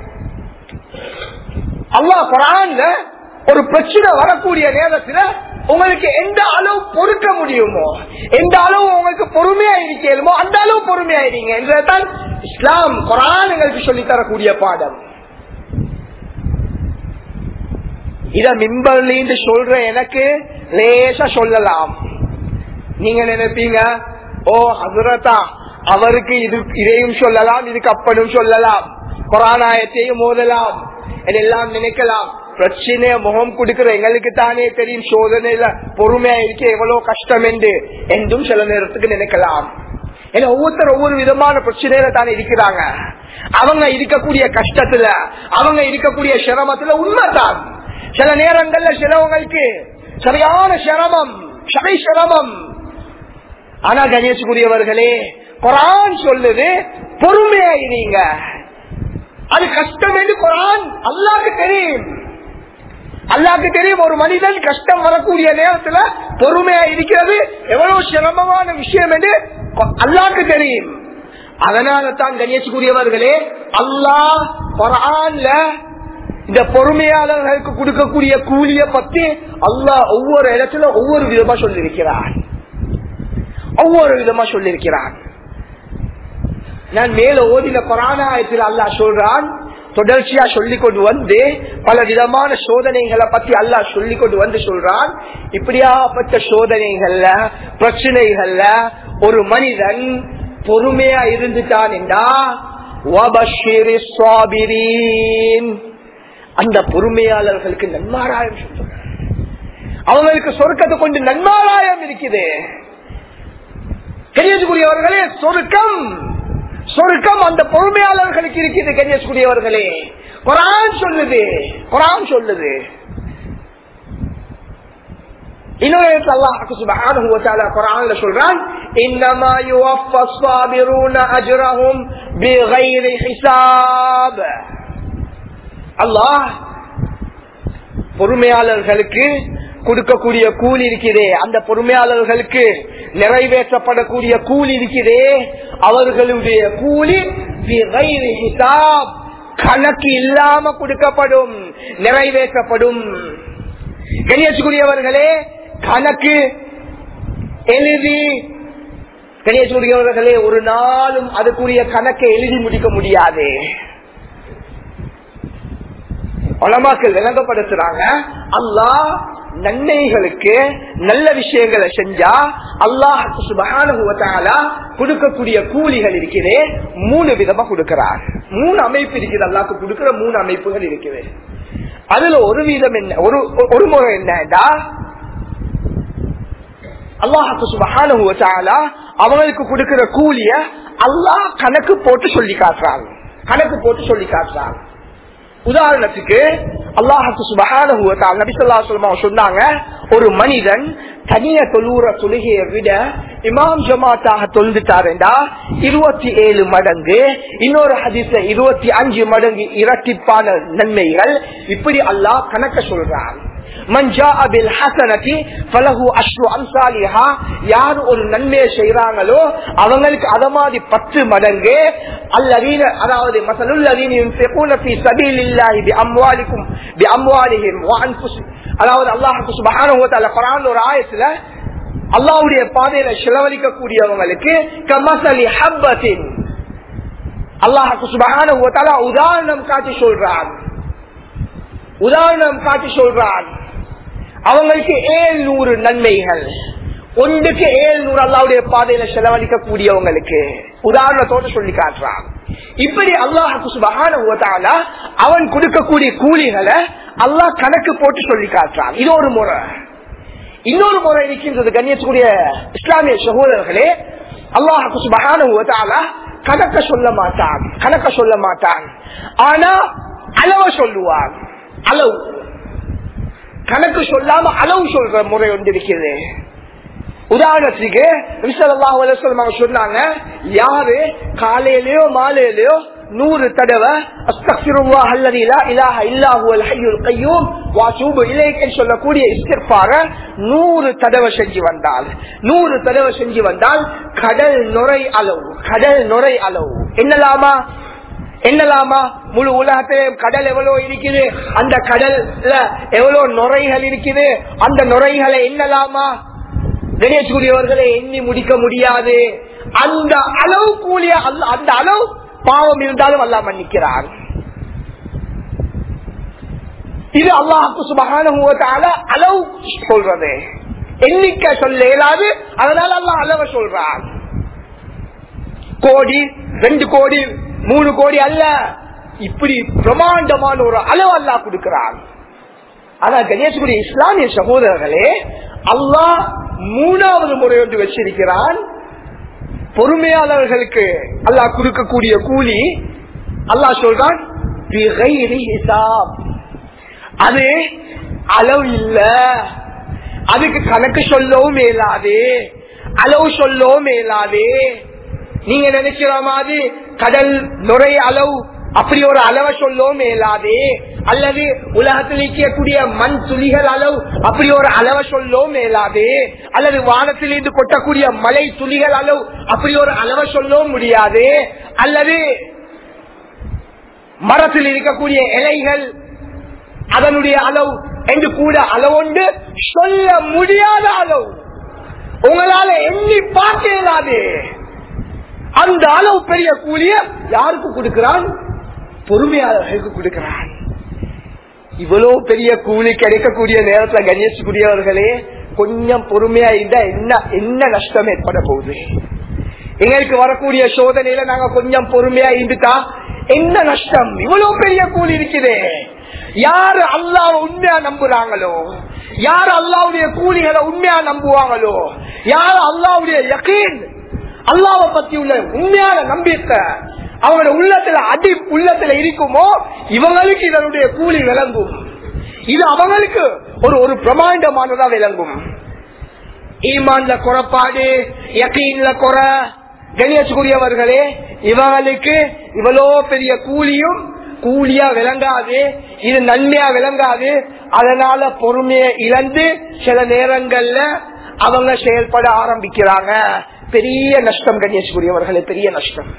அல்லாஹ் குரான்ல ஒரு பிரச்சனை வரக்கூடிய நேரத்துல உங்களுக்கு எந்த அளவு பொறுக்க முடியுமோ எந்த அளவு உங்களுக்கு பொறுமையா இருக்கணுமோ அந்த அளவு பொறுமையா இருங்க என்றதான் இஸ்லாம் குரான் எங்களுக்கு சொல்லி தரக்கூடிய பாடம் இத மிம்பர்லின்னு சொல்ற எனக்கு லேசா சொல்லலாம் நீங்க நினைப்பீங்க ஓ ஹசரத்தா அவருக்கு இது இதையும் சொல்லலாம் இதுக்கு அப்பனும் சொல்லலாம் கொரானாயத்தையும் மோதலாம் எல்லாம் நினைக்கலாம் பிரச்சனைய முகம் கொடுக்கிற எங்களுக்கு தானே தெரியும் சோதனையில பொறுமையா இருக்க எவ்வளவு கஷ்டம் என்று என்றும் சில நேரத்துக்கு நினைக்கலாம் ஏன்னா ஒவ்வொருத்தர் ஒவ்வொரு விதமான பிரச்சனையில தானே இருக்கிறாங்க அவங்க இருக்கக்கூடிய கஷ்டத்துல அவங்க இருக்கக்கூடிய சிரமத்துல உண்மைதான் சில நேரங்கள்ல சிலவங்களுக்கு சரியான சிரமம் சரை சிரமம் ஆனா கணேசக்குரியவர்களே குரான் சொல்லுது பொறுமையா இருங்க அது கஷ்டம் என்று குரான் அல்லாக்கு தெரியும் அல்லாக்கு தெரியும் ஒரு மனிதன் கஷ்டம் வரக்கூடிய நேரத்துல பொறுமையா இருக்கிறது எவ்வளவு சிரமமான விஷயம் என்று அல்லாக்கு தெரியும் அதனால தான் கணேசக்குரியவர்களே அல்லாஹ் குரான்ல இந்த பொறுமையாளர்களுக்கு கொடுக்கக்கூடிய கூலிய பத்தி அல்லாஹ் ஒவ்வொரு இடத்துல ஒவ்வொரு விதமா சொல்லியிருக்கிறார் ஒவ்வொரு விதமா சொல்லியிருக்கிறான் நான் மேல ஓதின கொரோனாயத்தில் அல்லாஹ் சொல்றான் தொடர்ச்சியா சொல்லிக் கொண்டு வந்து பல விதமான சோதனைகளை பத்தி அல்லாஹ் சொல்லிக் கொண்டு வந்து சொல்றான் இப்படியாப்பட்ட சோதனைகள்ல பிரச்சனைகள்ல ஒரு மனிதன் பொறுமையா இருந்துட்டான் என்றா அந்த பொறுமையாளர்களுக்கு நன்மாராயம் சொல்றான் அவங்களுக்கு சொர்க்கத்தை கொண்டு நன்மாராயம் இருக்குது கரியதுக்குரியவர்களே சொருக்கம் சொருக்கம் அந்த பொறுமையாளர்களுக்கு இருக்குது கரியதுக்குரியவர்களே குரான் சொல்லுது குரான் சொல்லுது இன்னொரு அல்லாஹ் சுப்ஹானஹு வ தஆலா குர்ஆன்ல சொல்றான் இன்னமா யுவஃபா ஸாபிரூன அஜ்ரஹும் பிகைரி ஹிசாப் அல்லாஹ் பொறுமையாளர்களுக்கு கொடுக்கக்கூடிய கூலி இருக்கிறதே அந்த பொறுமையாளர்களுக்கு நிறைவேற்றப்படக்கூடிய கூலி இருக்கிறதே அவர்களுடைய கூலி ஹிசாப் கணக்கு இல்லாம கொடுக்கப்படும் நிறைவேற்றப்படும் கணியத்துக்குரியவர்களே கணக்கு எழுதி கணியத்துக்குரியவர்களே ஒரு நாளும் அதுக்குரிய கணக்கை எழுதி முடிக்க முடியாது உலமாக்கள் விளங்கப்படுத்துறாங்க அல்லாஹ் நன்மைகளுக்கு நல்ல விஷயங்களை செஞ்சா அல்லாஹ் சுபகான கொடுக்கக்கூடிய கூலிகள் இருக்கிறே மூணு விதமா கொடுக்கிறார் மூணு அமைப்பு இருக்குது அல்லாஹ் கொடுக்கிற மூணு அமைப்புகள் இருக்குது அதுல ஒரு வீதம் என்ன ஒரு ஒரு முறை என்னடா அல்லாஹு சுபகான அவங்களுக்கு கொடுக்கிற கூலிய அல்லாஹ் கணக்கு போட்டு சொல்லி காட்டுறாங்க கணக்கு போட்டு சொல்லி காட்டுறாங்க உதாரணத்துக்கு அல்லாஹு சுபகான நபிசல்லா சொல்லுமா சொன்னாங்க ஒரு மனிதன் தனிய தொழுற தொழுகையை விட இமாம் ஜமாத்தாக தொழுந்துட்டாருண்டா இருபத்தி ஏழு மடங்கு இன்னொரு ஹதீஸ்ல இருபத்தி அஞ்சு மடங்கு இரட்டிப்பான நன்மைகள் இப்படி அல்லாஹ் கணக்க சொல்றான் யார் ஒரு நன்மையை செய்யறாங்களோ அவங்களுக்கு அத மாதிரி பத்து மடங்கு அல்லதீன அதாவது அம்வாலிக்கும் அதாவது அல்லாஹு சுபஹான ஒரு ஆயத்துல அல்லாவுடைய பாதையில செலவழிக்கக்கூடியவங்களுக்கு கமசலி ஹப்பத்தின் அல்லாஹு சுபஹான உதாரணம் காட்டி சொல்றான் உதாரணம் காட்டி சொல்றான் அவங்களுக்கு ஏழ்நூறு நன்மைகள் ஒன்றுக்கு ஏழ்நூறு அல்லாவுடைய பாதையில செலவழிக்கக்கூடியவங்களுக்கு உதாரணத்தோடு சொல்லி காட்டுறான் இப்படி அல்லாஹு சுபகான அவன் கொடுக்கக்கூடிய கூலிகளை அல்லாஹ் கணக்கு போட்டு சொல்லி காட்டுறான் இது ஒரு முறை இன்னொரு முறை இருக்கின்றது கண்ணியத்துக்குரிய இஸ்லாமிய சகோதரர்களே அல்லாஹு சுபகான கணக்க சொல்ல மாட்டான் கணக்க சொல்ல மாட்டான் ஆனா அளவ சொல்லுவான் அளவு கணக்கு சொல்லாம அளவு சொல்ற முறை ஒன்று இருக்கிறது உதாரணத்துக்கு சொன்னாங்க யாரு காலையிலயோ மாலையிலயோ நூறு தடவை அஸ்தக்ஃபிருல்லாஹ் அல்லதி லா இலாஹ இல்லா ஹுவல் ஹய்யுல் கய்யூம் வ அத்தூபு இலைஹி சொல்லக்கூடிய இஸ்திக்பார நூறு தடவை செஞ்சு வந்தால் நூறு தடவை செஞ்சு வந்தால் கடல் நுரை அளவு கடல் நுரை அளவு என்னலாமா என்னலாமா முழு உலகத்திலே கடல் எவ்வளவு இருக்குது அந்த கடல்ல எவ்வளவு நுரைகள் இருக்குது அந்த நுரைகளை என்னலாமா கணேஷ்குரியவர்களை எண்ணி முடிக்க முடியாது அந்த அளவு கூலிய அல்ல- அந்த அளவு பாவம் இருந்தாலும் அல்லா மன்னிக்கிறார் இது அல்லாஹுக்கு சுபகான அளவு சொல்றது எண்ணிக்கை சொல்ல இயலாது அதனால அல்லாஹ் அளவை சொல்றான் கோடி ரெண்டு கோடி மூணு கோடி அல்ல இப்படி பிரமாண்டமான ஒரு அளவு அல்லாஹ் கொடுக்கிறான் ஆனா கணேசகுரிய இஸ்லாமிய சகோதரர்களே அல்லாஹ் மூணாவது முறை ஒன்று வச்சிருக்கிறான் பொறுமையாளர்களுக்கு அல்லாஹ் கொடுக்கக்கூடிய கூலி அல்லாஹ் சொல்றான் "பிகைரி ஹிசாப்." அது அளவு இல்ல அதுக்கு கணக்கு சொல்லவும் மேலாது அளவு சொல்லவும் மேலாது நீங்க நினைக்கிற மாதிரி கடல் நுரை அளவு அப்படி ஒரு அளவை சொல்லவும் மேலாது அல்லது உலகத்தில் இருக்கக்கூடிய மண் துளிகள் அளவு அப்படி ஒரு அளவை சொல்லவும் மேலாது அல்லது வானத்திலிருந்து கொட்டக்கூடிய மலை துளிகள் அளவு அப்படி ஒரு அளவை சொல்லவும் முடியாது அல்லது மரத்தில் இருக்கக்கூடிய இலைகள் அதனுடைய அளவு என்று கூட அளவுண்டு சொல்ல முடியாத அளவு உங்களால எண்ணி பார்க்க இயலாது அந்த அளவு பெரிய கூலிய யாருக்கு கொடுக்கிறான் பொறுமையாளர்களுக்கு கொடுக்கிறான் இவ்வளவு பெரிய கூலி கிடைக்கக்கூடிய நேரத்துல கணேசக்கூடியவர்களே கொஞ்சம் பொறுமையா இருந்தா என்ன என்ன நஷ்டம் ஏற்பட போகுது எங்களுக்கு வரக்கூடிய சோதனையில நாங்க கொஞ்சம் பொறுமையா இருந்துட்டா என்ன நஷ்டம் இவ்வளவு பெரிய கூலி இருக்குது யாரு அல்லாஹ் உண்மையா நம்புறாங்களோ யாரு அல்லாவுடைய கூலிகளை உண்மையா நம்புவாங்களோ யாரு அல்லாவுடைய யகீன் அல்லாவை பத்தி உள்ள உண்மையான நம்பிக்கை அவங்களோட உள்ளத்துல அடி உள்ளத்துல இருக்குமோ இவங்களுக்கு இதனுடைய கூலி விளங்கும் இது அவங்களுக்கு ஒரு ஒரு பிரமாண்டமானதா விளங்கும் ஈமான்ல குறைப்பாடு யக்கீன்ல குறை கணியத்துக்குரியவர்களே இவங்களுக்கு இவ்வளோ பெரிய கூலியும் கூலியா விளங்காது இது நன்மையா விளங்காது அதனால பொறுமையை இழந்து சில நேரங்கள்ல அவங்க செயல்பட ஆரம்பிக்கிறாங்க பெரிய நஷ்டம் கணேஷ்குரியவர்களே பெரிய நஷ்டம்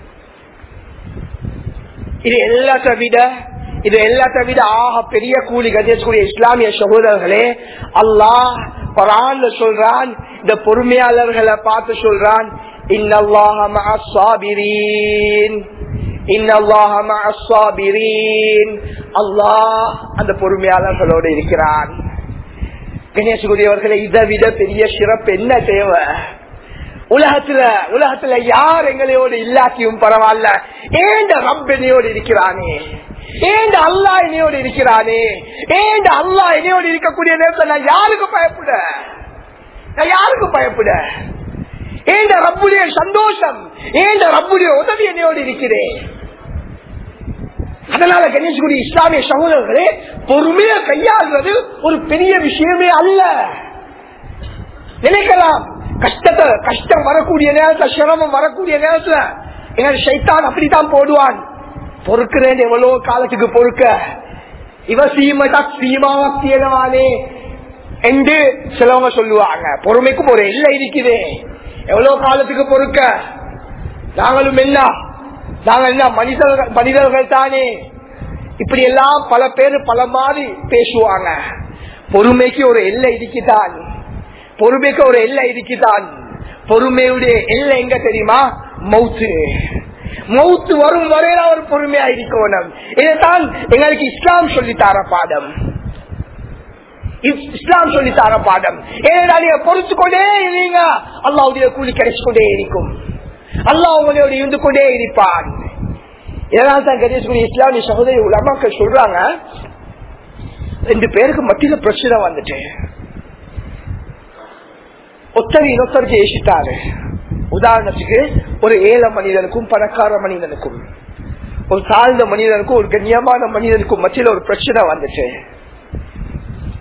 இது எல்லாத்த விட இது எல்லாத்த விட ஆக பெரிய கூலி கணேஷ்குரிய இஸ்லாமிய சகோதரர்களே அல்லாஹ் பரான்ல சொல்றான் இந்த பொறுமையாளர்களை பார்த்து சொல்றான் இன்னல்லாஹ மஅஸ் சாபிரீன் இன்னல்லாஹ மஅஸ் சாபிரீன் அல்லாஹ் அந்த பொறுமையாளர்களோடு இருக்கிறான் கணேசகுரியவர்களை இதை விட பெரிய சிறப்பு என்ன தேவை உலகத்துல உலகத்துல யார் எங்களையோடு இல்லாட்டியும் பரவாயில்ல ஏண்ட ரப்பனையோடு இருக்கிறானே ஏண்ட அல்லா என்னையோடு இருக்கிறானே ஏண்ட அல்லா என்னையோடு இருக்கக்கூடிய நேரத்தில் நான் யாருக்கு பயப்பட நான் யாருக்கு பயப்பட ஏண்ட ரப்புடைய சந்தோஷம் ஏண்ட ரப்புடைய உதவி என்னையோடு இருக்கிறேன் அதனால கணேஷ்குடி இஸ்லாமிய சகோதரர்களே பொறுமையா கையாள்வது ஒரு பெரிய விஷயமே அல்ல நினைக்கலாம் கஷ்டத்தை கஷ்டம் வரக்கூடிய நேரத்துல சிரமம் வரக்கூடிய நேரத்துல எங்க சைத்தான் அப்படித்தான் போடுவான் பொறுக்கிறேன் எவ்வளவு காலத்துக்கு பொறுக்க இவ சீமட்டா சீமாவா தீரவானே என்று சிலவங்க சொல்லுவாங்க பொறுமைக்கும் ஒரு எல்லை இருக்குது எவ்வளவு காலத்துக்கு பொறுக்க நாங்களும் என்ன நாங்கள் என்ன மனிதர்கள் மனிதர்கள் தானே இப்படி எல்லாம் பல பேர் பல மாதிரி பேசுவாங்க பொறுமைக்கு ஒரு எல்லை இருக்குதான் பொறுமைக்கு ஒரு எல்லை இருக்குதான் பொறுமையுடைய எல்லை எங்க தெரியுமா மவுத்து மவுத்து வரும் வரையில ஒரு பொறுமையா இருக்கணும் இதைத்தான் எங்களுக்கு இஸ்லாம் சொல்லி தர பாடம் இஸ்லாம் சொல்லி தர பாடம் ஏன்னா நீங்க பொறுத்து கொண்டே இருங்க அல்லாவுடைய கூலி கிடைச்சு கொண்டே இருக்கும் அல்லாஹ் உங்களோட இருந்து கொண்டே இருப்பான் இதனால தான் கணேஸ்வரி இஸ்லாமிய சகோதரி உலமாக்கள் சொல்றாங்க ரெண்டு பேருக்கு மத்தியில பிரச்சனை வந்துட்டு ஒத்தர் இன்னொத்தருக்கு ஏசிட்டாரு உதாரணத்துக்கு ஒரு ஏழை மனிதனுக்கும் பணக்கார மனிதனுக்கும் ஒரு தாழ்ந்த மனிதனுக்கும் ஒரு கண்ணியமான மனிதனுக்கும் மத்தியில ஒரு பிரச்சனை வந்துச்சு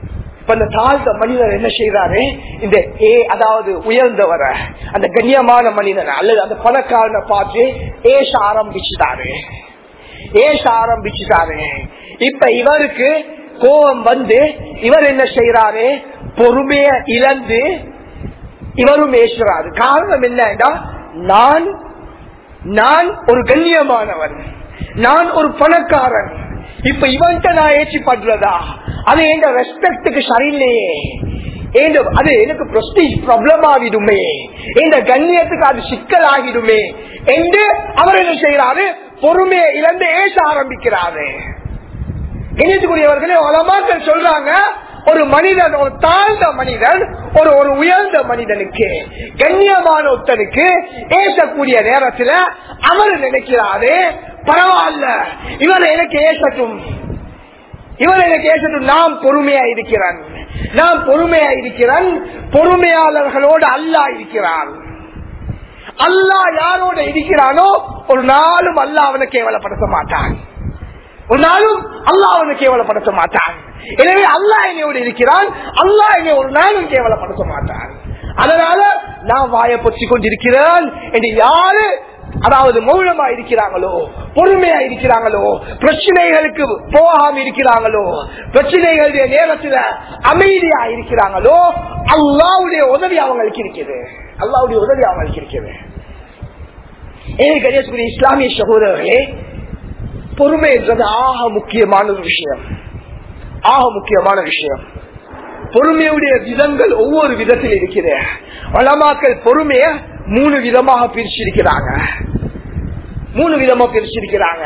இப்ப இந்த தாழ்ந்த மனிதர் என்ன செய்யறாரு இந்த ஏ அதாவது உயர்ந்தவர அந்த கண்ணியமான மனிதன் அல்லது அந்த பணக்காரனை பார்த்து ஏச ஆரம்பிச்சுட்டாரு ஏச ஆரம்பிச்சுட்டாரு இப்ப இவருக்கு கோபம் வந்து இவர் என்ன செய்யறாரு பொறுமைய இழந்து இவரும் ஏசுறாரு காரணம் என்னன்னா நான் நான் ஒரு கண்ணியமானவன் நான் ஒரு பணக்காரன் இப்ப இவன்கிட்ட நான் ஏற்றி பண்றதா அது எங்க ரெஸ்பெக்டுக்கு சரியில்லையே ஏண்ட- அது எனக்கு பிரஸ்டீஜ் ப்ராப்ளம் ஆகிடுமே இந்த கண்ணியத்துக்கு அது சிக்கல் ஆகிடுமே என்று அவர் என்ன செய்யறாரு பொறுமையை இழந்து ஏச ஆரம்பிக்கிறாரு இணையத்துக்குரியவர்களே உலமாக்கள் சொல்றாங்க ஒரு மனிதன் ஒரு தாழ்ந்த மனிதன் ஒரு ஒரு உயர்ந்த மனிதனுக்கு கண்ணியமான ஒருத்தனுக்கு ஏசக்கூடிய நேரத்துல அவர் நினைக்கிறாரு பரவாயில்ல இவர் எனக்கு ஏசட்டும் இவர் எனக்கு ஏசட்டும் நாம் பொறுமையா இருக்கிறான் நாம் பொறுமையா இருக்கிறான் பொறுமையாளர்களோடு அல்லா இருக்கிறான் அல்லாஹ் யாரோட இருக்கிறானோ ஒரு நாளும் அல்லாஹ் அவனை கேவலப்படுத்த மாட்டான் ஒரு நாளும் அல்லாஹ் அவனை கேவலப்படுத்த மாட்டான் எனவே அல்லாஹ் என்னையோடு இருக்கிறான் அல்லாஹ் என்னை ஒரு நாளும் கேவலப்படுத்த மாட்டான் அதனால நான் வாயை பொத்தி கொண்டிருக்கிறான் என்று யாரு அதாவது மௌனமா இருக்கிறாங்களோ பொறுமையா இருக்கிறாங்களோ பிரச்சனைகளுக்கு போகாம இருக்கிறாங்களோ பிரச்சனைகளுடைய நேரத்துல அமைதியா இருக்கிறாங்களோ அல்லாவுடைய உதவி அவங்களுக்கு இருக்குது அல்லாவுடைய உதவி அவங்களுக்கு இருக்குது ஏன் கணேஸ்வரி இஸ்லாமிய சகோதரர்களே பொறுமை என்றது ஆக முக்கியமான ஒரு விஷயம் ஆக முக்கியமான விஷயம் பொறுமையுடைய விதங்கள் ஒவ்வொரு விதத்தில் இருக்கிறது வளமாக்கள் பொறுமைய மூணு விதமாக பிரிச்சிருக்கிறாங்க மூணு விதமா பிரிச்சிருக்கிறாங்க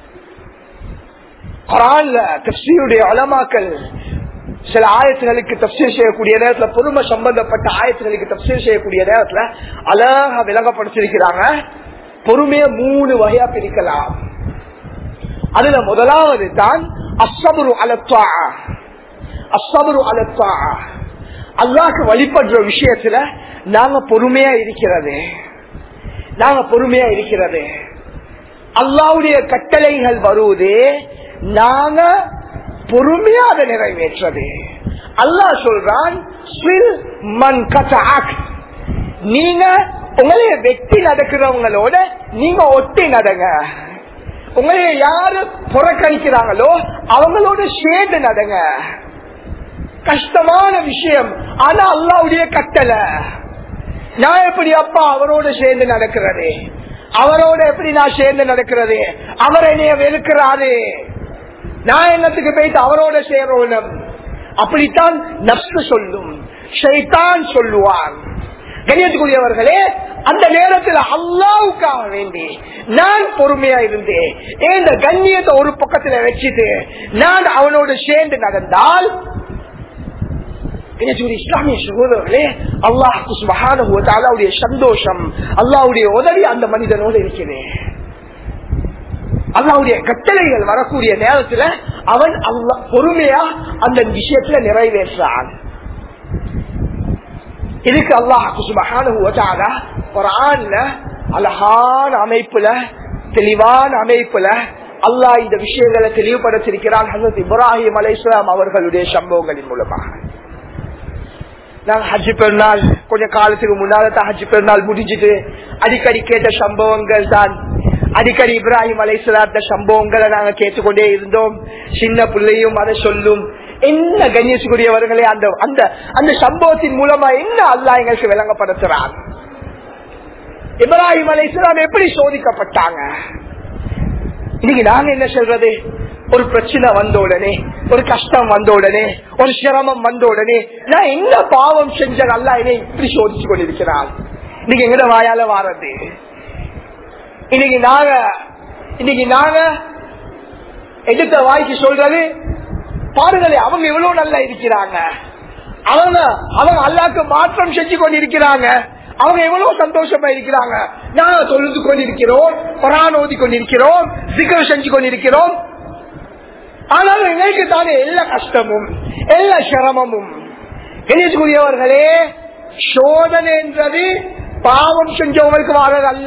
குரான்ல தப்சீருடைய வளமாக்கள் சில ஆயத்துகளுக்கு தப்சீர் செய்யக்கூடிய நேரத்துல பொறுமை சம்பந்தப்பட்ட ஆயத்துகளுக்கு தப்சீர் செய்யக்கூடிய நேரத்துல அழகா விளங்கப்படுத்திருக்கிறாங்க பொறுமைய மூணு வகையா பிரிக்கலாம் அதுல முதலாவது தான் அசபரு அலத்வா அசபரு அலத்வா அல்லாக்கு வழிபடுற விஷயத்துல நாங்க பொறுமையா இருக்கிறது நாங்க பொறுமையா இருக்கிறது அல்லாவுடைய கட்டளைகள் வருவது நாங்க பொறுமையா அதை நிறைவேற்றது அல்லாஹ் சொல்றான் "ஸ்வில் மன் கதஅக்." நீங்க உங்களைய வெட்டி நடக்கிறவங்களோட நீங்க ஒட்டி நடங்க உங்களைய யாரு புறக்கணிக்கிறாங்களோ அவங்களோட சேர்ந்து நடங்க கஷ்டமான விஷயம் ஆனா அல்லாவுடைய கட்டளை நான் எப்படி அப்பா அவரோட சேர்ந்து நடக்கிறது அவரோட எப்படி நான் சேர்ந்து நடக்கிறது அவர் என்னைய வெறுக்கிறாரு நான் என்னத்துக்கு போயிட்டு அவரோட சேரணும் அப்படித்தான் நப்சு சொல்லும் ஷைத்தான் சொல்லுவான் கணியத்துக்குரியவர்களே அந்த நேரத்தில் அல்லாவுக்காக வேண்டி நான் பொறுமையா இருந்தேன் இந்த கண்ணியத்தை ஒரு பக்கத்துல வச்சுட்டு நான் அவனோடு சேர்ந்து நடந்தால் கணியத்துக்குரிய இஸ்லாமிய சகோதரர்களே அல்லாஹு சுபஹானஹு வ தஆலாவுடைய சந்தோஷம் அல்லாஹ்வுடைய உதவி அந்த மனிதனோடு இருக்கிறது அல்லாவுடைய கட்டளைகள் வரக்கூடிய நேரத்துல அவன் அல்லா பொறுமையா அந்த விஷயத்துல நிறைவேற்றான் இதுக்கு அல்லாஹ் சுபஹான ஒரு ஆண்ல அழகான அமைப்புல தெளிவான அமைப்புல அல்லாஹ் இந்த விஷயங்களை தெளிவுபடுத்திருக்கிறான் ஹசரத் இப்ராஹிம் அலை அவர்களுடைய சம்பவங்களின் மூலமாக நாங்க ஹஜ்ஜு பெருநாள் கொஞ்ச காலத்துக்கு முன்னால தான் ஹஜ்ஜு பெருநாள் முடிஞ்சிட்டு அடிக்கடி கேட்ட சம்பவங்கள் தான் அடிக்கடி இப்ராஹிம் அலைசலாத்த சம்பவங்களை நாங்க கேட்டுக்கொண்டே இருந்தோம் சின்ன பிள்ளையும் அதை சொல்லும் என்ன கண்ணியத்துக்குரியவர்களே அந்த அந்த அந்த சம்பவத்தின் மூலமா என்ன அல்லாஹ் எங்களுக்கு விளங்கப்படுத்துறான் இப்ராஹிம் அலைசலாம் எப்படி சோதிக்கப்பட்டாங்க இன்னைக்கு நாங்க என்ன சொல்றது ஒரு பிரச்சனை வந்த உடனே ஒரு கஷ்டம் வந்த உடனே ஒரு சிரமம் வந்த உடனே நான் என்ன பாவம் செஞ்ச நல்லா என்னை இப்படி சோதிச்சு கொண்டிருக்கிறான் இன்னைக்கு எங்கட வாயால வாரது இன்னைக்கு நாங்க இன்னைக்கு நாங்க எடுத்த வாய்க்கு சொல்றது பாருங்களே அவங்க எவ்வளவு நல்லா இருக்கிறாங்க அவங்க அவங்க அல்லாக்கு மாற்றம் செஞ்சு கொண்டிருக்கிறாங்க அவங்க எவ்வளவு சந்தோஷமா இருக்கிறாங்க நாங்க தொழுது கொண்டிருக்கிறோம் குரான் ஓதி கொண்டிருக்கிறோம் சிக்கல் செஞ்சு கொண்டிருக்கிறோம் ஆனாலும் எங்களுக்கு தானே எல்லா கஷ்டமும் எல்லா சிரமமும் கணேஷ்குரியவர்களே சோதனை என்றது பாவம் செஞ்சவங்களுக்கு வாரது அல்ல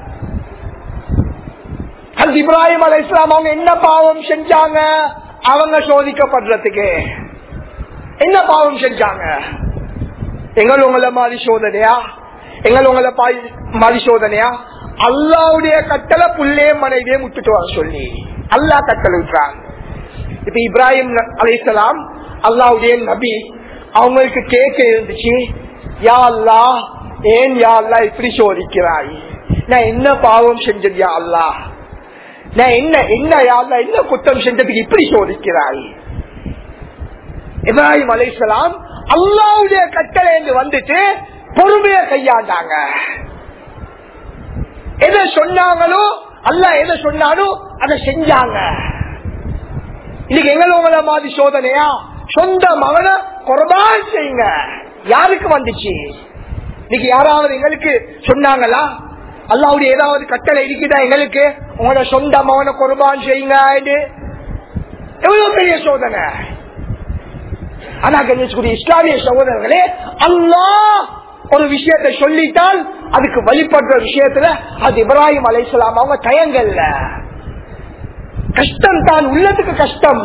அது இப்ராஹிம் அலை இஸ்லாம் அவங்க என்ன பாவம் செஞ்சாங்க அவங்க சோதிக்கப்படுறதுக்கு என்ன பாவம் செஞ்சாங்க எங்கள் உங்களை மாதிரி சோதனையா எங்கள் உங்களை பாய்- மாதிரி சோதனையா அல்லாவுடைய கட்டளை புள்ளே மனைவியே முட்டுட்டு வர சொல்லி அல்லாஹ் கட்டளை விட்டுறாங்க இப்ப இப்ராஹிம் அலைசலாம் அல்லாவுடைய நபி அவங்களுக்கு கேட்க இருந்துச்சு யா அல்லா ஏன் யா அல்லா இப்படி சோதிக்கிறாய் நான் என்ன பாவம் செஞ்சது யா அல்லா நான் என்ன என்ன யா அல்லா என்ன குற்றம் செஞ்சதுக்கு இப்படி சோதிக்கிறாய் இப்ராஹிம் அலைசலாம் அல்லாவுடைய கட்டளை என்று வந்துட்டு பொறுமையை கையாண்டாங்க எதை சொன்னாங்களோ அல்லாஹ் எதை சொன்னாலும் அதை செஞ்சாங்க இன்னைக்கு எங்களோட மாதிரி சோதனையா சொந்த மகனை குறபான் செய்யுங்க யாருக்கு வந்துச்சு இன்னைக்கு யாராவது எங்களுக்கு சொன்னாங்களா அல்லாவுடைய ஏதாவது கட்டளை இருக்குதா எங்களுக்கு உங்களோட சொந்த மகனை குறபான் செய்யுங்க எவ்வளவு பெரிய சோதனை ஆனா கணேஷ்குடி இஸ்லாமிய சகோதரர்களே அல்லாஹ் ஒரு விஷயத்தை சொல்லிட்டால் அதுக்கு வழிபடுற விஷயத்துல அது இப்ராஹிம் அலைசலாம் அவங்க தயங்கல்ல கஷ்டம் தான் உள்ளதுக்கு கஷ்டம்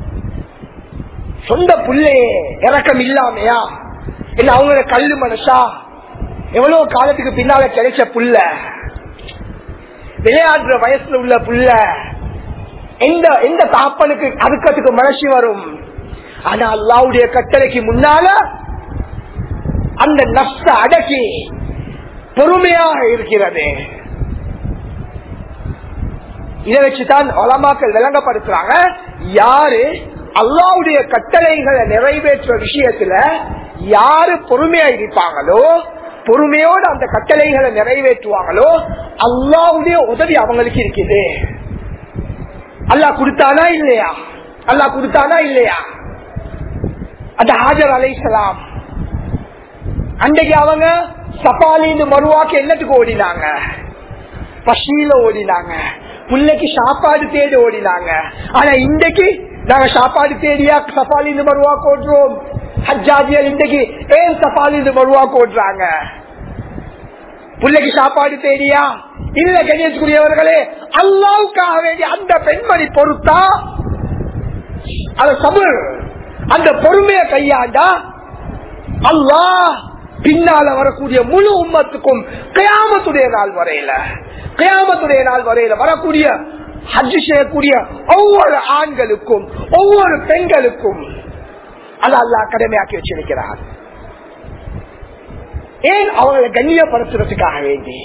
சொந்த புள்ளையே இறக்கம் இல்லாமையா இல்ல அவங்களோட கல்லு மனசா எவ்வளவு காலத்துக்கு பின்னால கிடைச்ச புள்ள விளையாடுற வயசுல உள்ள புள்ள எந்த எந்த தாப்பனுக்கு அறுக்கிறதுக்கு மனசு வரும் ஆனா அல்லாவுடைய கட்டளைக்கு முன்னால அந்த நஷ்ட அடக்கி பொறுமையாக இருக்கிறது இதை வச்சுதான் ஒலமாக்கள் விளங்கப்படுத்துறாங்க யாரு அல்லாவுடைய கட்டளைகளை நிறைவேற்ற விஷயத்துல யாரு பொறுமையா இருப்பாங்களோ பொறுமையோடு அந்த கட்டளைகளை நிறைவேற்றுவாங்களோ அல்லாவுடைய உதவி அவங்களுக்கு இருக்குது அல்லாஹ் கொடுத்தானா இல்லையா அல்லாஹ் கொடுத்தானா இல்லையா அந்த ஹாஜர் அலைசலாம் அன்றைக்கு அவங்க சப்பாலின்னு மறுவாக்கு என்னத்துக்கு ஓடினாங்க பசியில ஓடினாங்க பிள்ளைக்கு சாப்பாடு தேடி ஓடினாங்க ஆனா இன்றைக்கு நாங்க சாப்பாடு தேடியா சப்பாலின்னு மறுவாக்கு ஓடுறோம் ஹஜ்ஜாஜியல் இன்றைக்கு ஏன் சப்பாலின்னு மறுவாக்கு ஓடுறாங்க பிள்ளைக்கு சாப்பாடு தேடியா இல்ல கணேஷ்குரியவர்களே அல்லாவுக்காக வேண்டிய அந்த பெண்மணி பொறுத்தா அது தமிழ் அந்த பொறுமையை கையாண்டா அல்லாஹ் பின்னால வரக்கூடிய முழு உம்மத்துக்கும் கயாமத்துடைய நாள் வரையில கயாமத்துடைய நாள் வரையில வரக்கூடிய ஹஜ் செய்யக்கூடிய ஒவ்வொரு ஆண்களுக்கும் ஒவ்வொரு பெண்களுக்கும் அல்ல அல்லாஹ் கடமையாக்கி வச்சிருக்கிறார் ஏன் அவங்களை கண்ணியப்படுத்துறதுக்காக வேண்டி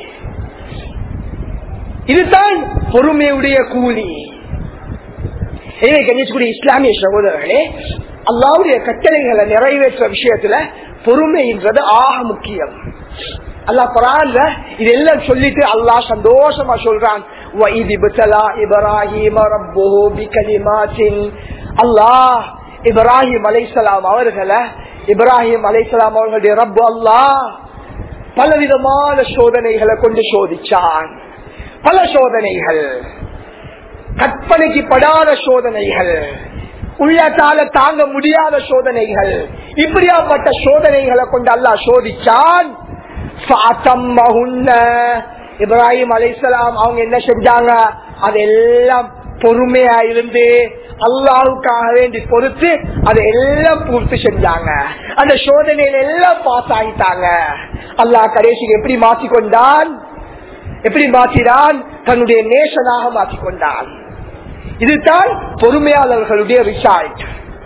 இதுதான் பொறுமையுடைய கூலி எனவே கணேஷ்குடி இஸ்லாமிய சகோதரர்களே அல்லாவுடைய கட்டளைகளை நிறைவேற்ற விஷயத்துல பொறுமைன்றது ஆக முக்கியம் அல்லாஹ் குரான்ல இதெல்லாம் சொல்லிட்டு அல்லாஹ் சந்தோஷமா சொல்றான் وَإِذِ ابْتَلَى إِبْرَاهِيمَ رَبُّهُ بِكَلِمَاتٍ அல்லாஹ் இப்ராஹிம் அலைசலாம் அவர்களை இப்ராஹிம் அலைசலாம் அவர்களுடைய ரப்பு அல்லாஹ் பலவிதமான சோதனைகளை கொண்டு சோதிச்சான் பல சோதனைகள் கற்பனைக்கு படாத சோதனைகள் உள்ளத்தால தாங்க முடியாத சோதனைகள் இப்படியாப்பட்ட சோதனைகளை கொண்டு அல்லா சோதிச்சான் இப்ராஹிம் அலைசலாம் அவங்க என்ன செஞ்சாங்க அதெல்லாம் பொறுமையா இருந்து அல்லாவுக்காக வேண்டி பொறுத்து அதை எல்லாம் பூர்த்தி செஞ்சாங்க அந்த சோதனையில எல்லாம் பாஸ் ஆகிட்டாங்க அல்லாஹ் கடைசிக்கு எப்படி மாற்றிக்கொண்டான் எப்படி மாற்றினான் தன்னுடைய நேசனாக மாற்றிக்கொண்டான் இதுதான் பொறுமையாளர்களுடைய ரிசால்ட்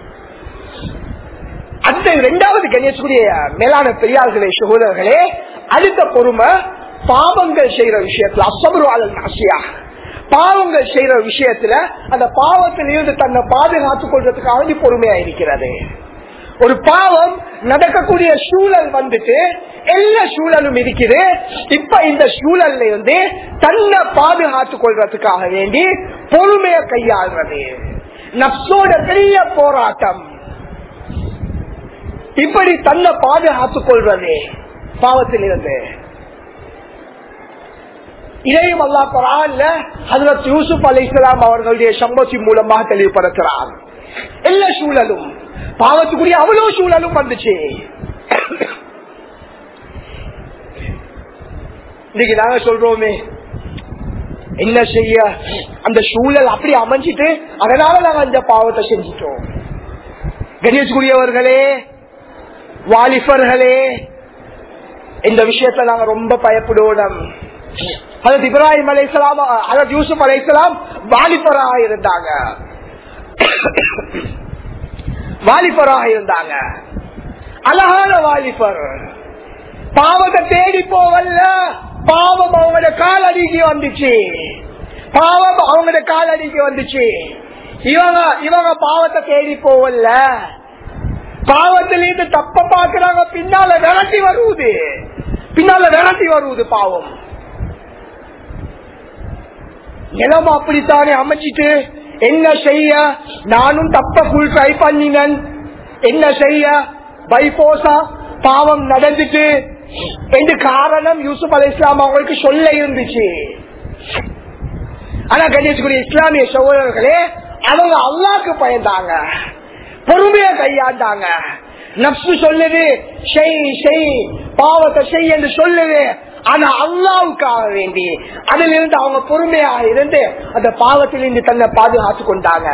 அந்த இரண்டாவது கணேசனுடைய மேலான பெரியார்களே சகோதரர்களே அடுத்த பொறுமை பாவங்கள் செய்யற விஷயத்துல அசபரு அலல் நாசியா பாவங்கள் செய்யற விஷயத்துல அந்த பாவத்திலிருந்து தன்னை பாதுகாத்துக் கொள்றதுக்காக வேண்டி பொறுமையா இருக்கிறது ஒரு பாவம் நடக்கக்கூடிய சூழல் வந்துட்டு எல்லா சூழலும் இருக்குது இப்ப இந்த சூழல்ல வந்து தன்னை பாதுகாத்துக் கொள்றதுக்காக வேண்டி பொறுமையை கையாள்றது நப்சோட பெரிய போராட்டம் இப்படி தன்னை பாதுகாத்துக் கொள்றது பாவத்திலிருந்து இதையும் அல்லா குரான்ல ஹசரத் யூசுப் அலி இஸ்லாம் அவர்களுடைய சம்பவத்தின் மூலமாக தெளிவுபடுத்துறார் எல்லா சூழலும் பாவத்துக்குரிய அவ்வளவு சூழலும் வந்துச்சு இன்னைக்கு நாங்க சொல்றோமே என்ன செய்ய அந்த சூழல் அப்படி அமைஞ்சிட்டு அதனால நாங்க அந்த பாவத்தை செஞ்சிட்டோம் கணேஷ்குரியவர்களே வாலிபர்களே இந்த விஷயத்துல நாங்க ரொம்ப பயப்படுவோம் அதற்கு இப்ராஹிம் அலைசலாம் அதற்கு யூசுப் அலைசலாம் வாலிபராக இருந்தாங்க வாலிபராக இருந்தாங்க அழகான வாலிபர் பாவத்தை தேடி போவல்ல பாவம் அவங்களோட கால் அடிக்கு வந்துச்சு பாவம் அவங்களோட கால் அடிக்கு வந்துச்சு இவங்க இவங்க பாவத்தை தேடி போவல்ல பாவத்திலிருந்து தப்ப பாக்குறாங்க பின்னால விரட்டி வருவது பின்னால விரட்டி வருவது பாவம் நிலம் அப்படித்தானே அமைச்சிட்டு என்ன செய்ய நானும் தப்ப ஃபுல் ட்ரை பண்ணினேன் என்ன செய்ய பைபோசா பாவம் நடந்துட்டு என்று காரணம் யூசுப் அலி இஸ்லாம் அவங்களுக்கு சொல்ல இருந்துச்சு ஆனா கணேஷ்குரிய இஸ்லாமிய சகோதரர்களே அவங்க அல்லாக்கு பயந்தாங்க பொறுமையா கையாண்டாங்க நப்சு சொல்லுது செய் செய் பாவத்தை செய் என்று சொல்லுது ஆனா அல்லாவுக்காக வேண்டி அதிலிருந்து அவங்க பொறுமையாக இருந்து அந்த பாவத்திலிருந்து தன்னை பாதுகாத்து கொண்டாங்க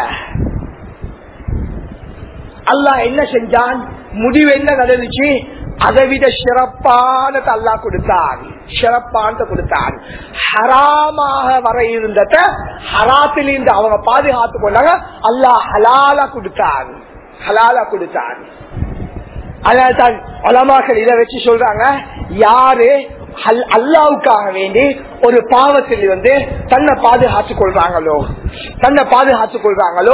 அல்லாஹ் என்ன செஞ்சான் முடிவு என்ன நடந்துச்சு அதை விட சிறப்பானது அல்லா கொடுத்தான் சிறப்பானது கொடுத்தான் ஹராமாக வர இருந்தத ஹராத்திலிருந்து அவங்க பாதுகாத்து கொண்டாங்க அல்லாஹ் ஹலாலா கொடுத்தான் ஹலாலா கொடுத்தான் அதனால்தான் அலமாக்கள் இதை வச்சு சொல்றாங்க யாரு அல்லாவுக்காக வேண்டி ஒரு பாவத்தில் வந்து தன்னை பாதுகாத்துக் கொள்றாங்களோ தன்னை பாதுகாத்துக் கொள்றாங்களோ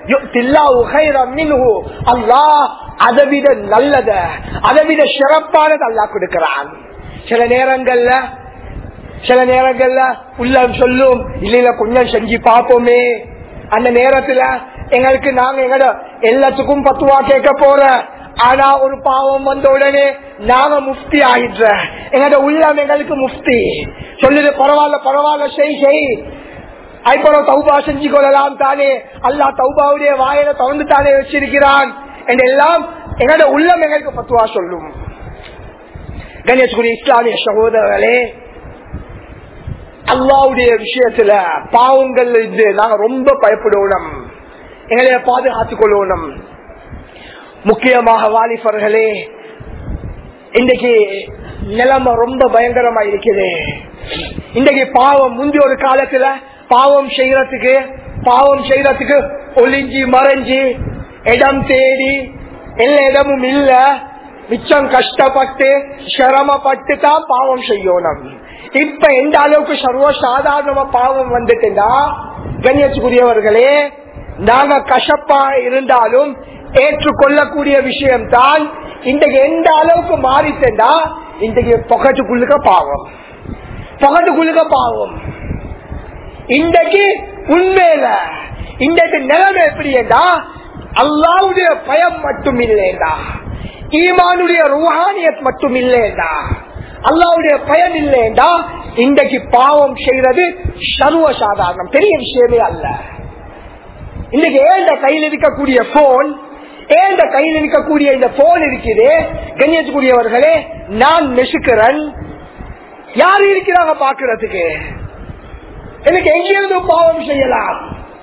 அல்லாஹ் அதை விட நல்லத அதை விட சிறப்பானது அல்லாஹ் கொடுக்கிறான் சில நேரங்கள்ல சில நேரங்கள்ல உள்ளம் சொல்லும் இல்ல கொஞ்சம் செஞ்சு பார்ப்போமே அந்த நேரத்துல எங்களுக்கு நாங்க எங்கட எல்லாத்துக்கும் பத்துவா கேட்க போற ஆனா ஒரு பாவம் வந்த உடனே நாங்க முஃப்தி ஆகிடுற எங்கட உள்ளம் எங்களுக்கு முஃப்தி சொல்லுது பரவாயில்ல பரவாயில்ல செய் செய் ஐப்பறம் தௌபா செஞ்சு கொள்ளலாம் தானே அல்லா தௌபாவுடைய வாயில திறந்து தானே வச்சிருக்கிறான் என்றெல்லாம் எங்கட உள்ளம் எங்களுக்கு பத்துவா சொல்லும் கணேஷ்குடி இஸ்லாமிய சகோதரர்களே அல்லாவுடைய விஷயத்துல பாவங்கள் இருந்து நாங்க ரொம்ப பயப்படுவோம் எங்களைய பாதுகாத்துக் கொள்ளணும் முக்கியமாக வாலிபர்களே இன்றைக்கு நிலைமை ரொம்ப பயங்கரமா இருக்குது இன்றைக்கு பாவம் முந்தைய ஒரு காலத்துல பாவம் செய்யறதுக்கு பாவம் செய்யறதுக்கு ஒளிஞ்சி மறைஞ்சி இடம் தேடி எல்லா இடமும் இல்ல மிச்சம் கஷ்டப்பட்டு சிரமப்பட்டு தான் பாவம் செய்யணும் இப்ப எந்த அளவுக்கு சர்வ சாதாரணமா பாவம் வந்துட்டுன்னா கண்ணியத்துக்குரியவர்களே நாங்க கஷப்பா இருந்தாலும் ஏற்றுக்கொள்ளக்கூடிய விஷயம் தான் இன்றைக்கு எந்த அளவுக்கு மாறிட்டா இன்றைக்கு பொகட்டுக்குள்ளுக்க பாவம் பொகட்டுக்குள்ளுக்க பாவம் இன்றைக்கு உண்மையில இன்றைக்கு நிலைமை எப்படின்னா அல்லாவுடைய பயம் மட்டும் இல்லைண்டா ஈமானுடைய ருஹானியத் மட்டும் இல்லைண்டா அல்லாவுடைய பயன் இல்லைண்டா இன்றைக்கு பாவம் செய்யறது சர்வ சாதாரணம் பெரிய விஷயமே அல்ல இன்னைக்கு ஏண்ட கையில் இருக்கக்கூடிய போன் ஏண்ட கையில் இருக்கக்கூடிய இந்த போன் இருக்குது கண்ணியத்துக்குரியவர்களே நான் நெசுக்கிறேன் யார் இருக்கிறாங்க பாக்குறதுக்கு எனக்கு எங்கிருந்து பாவம் செய்யலாம்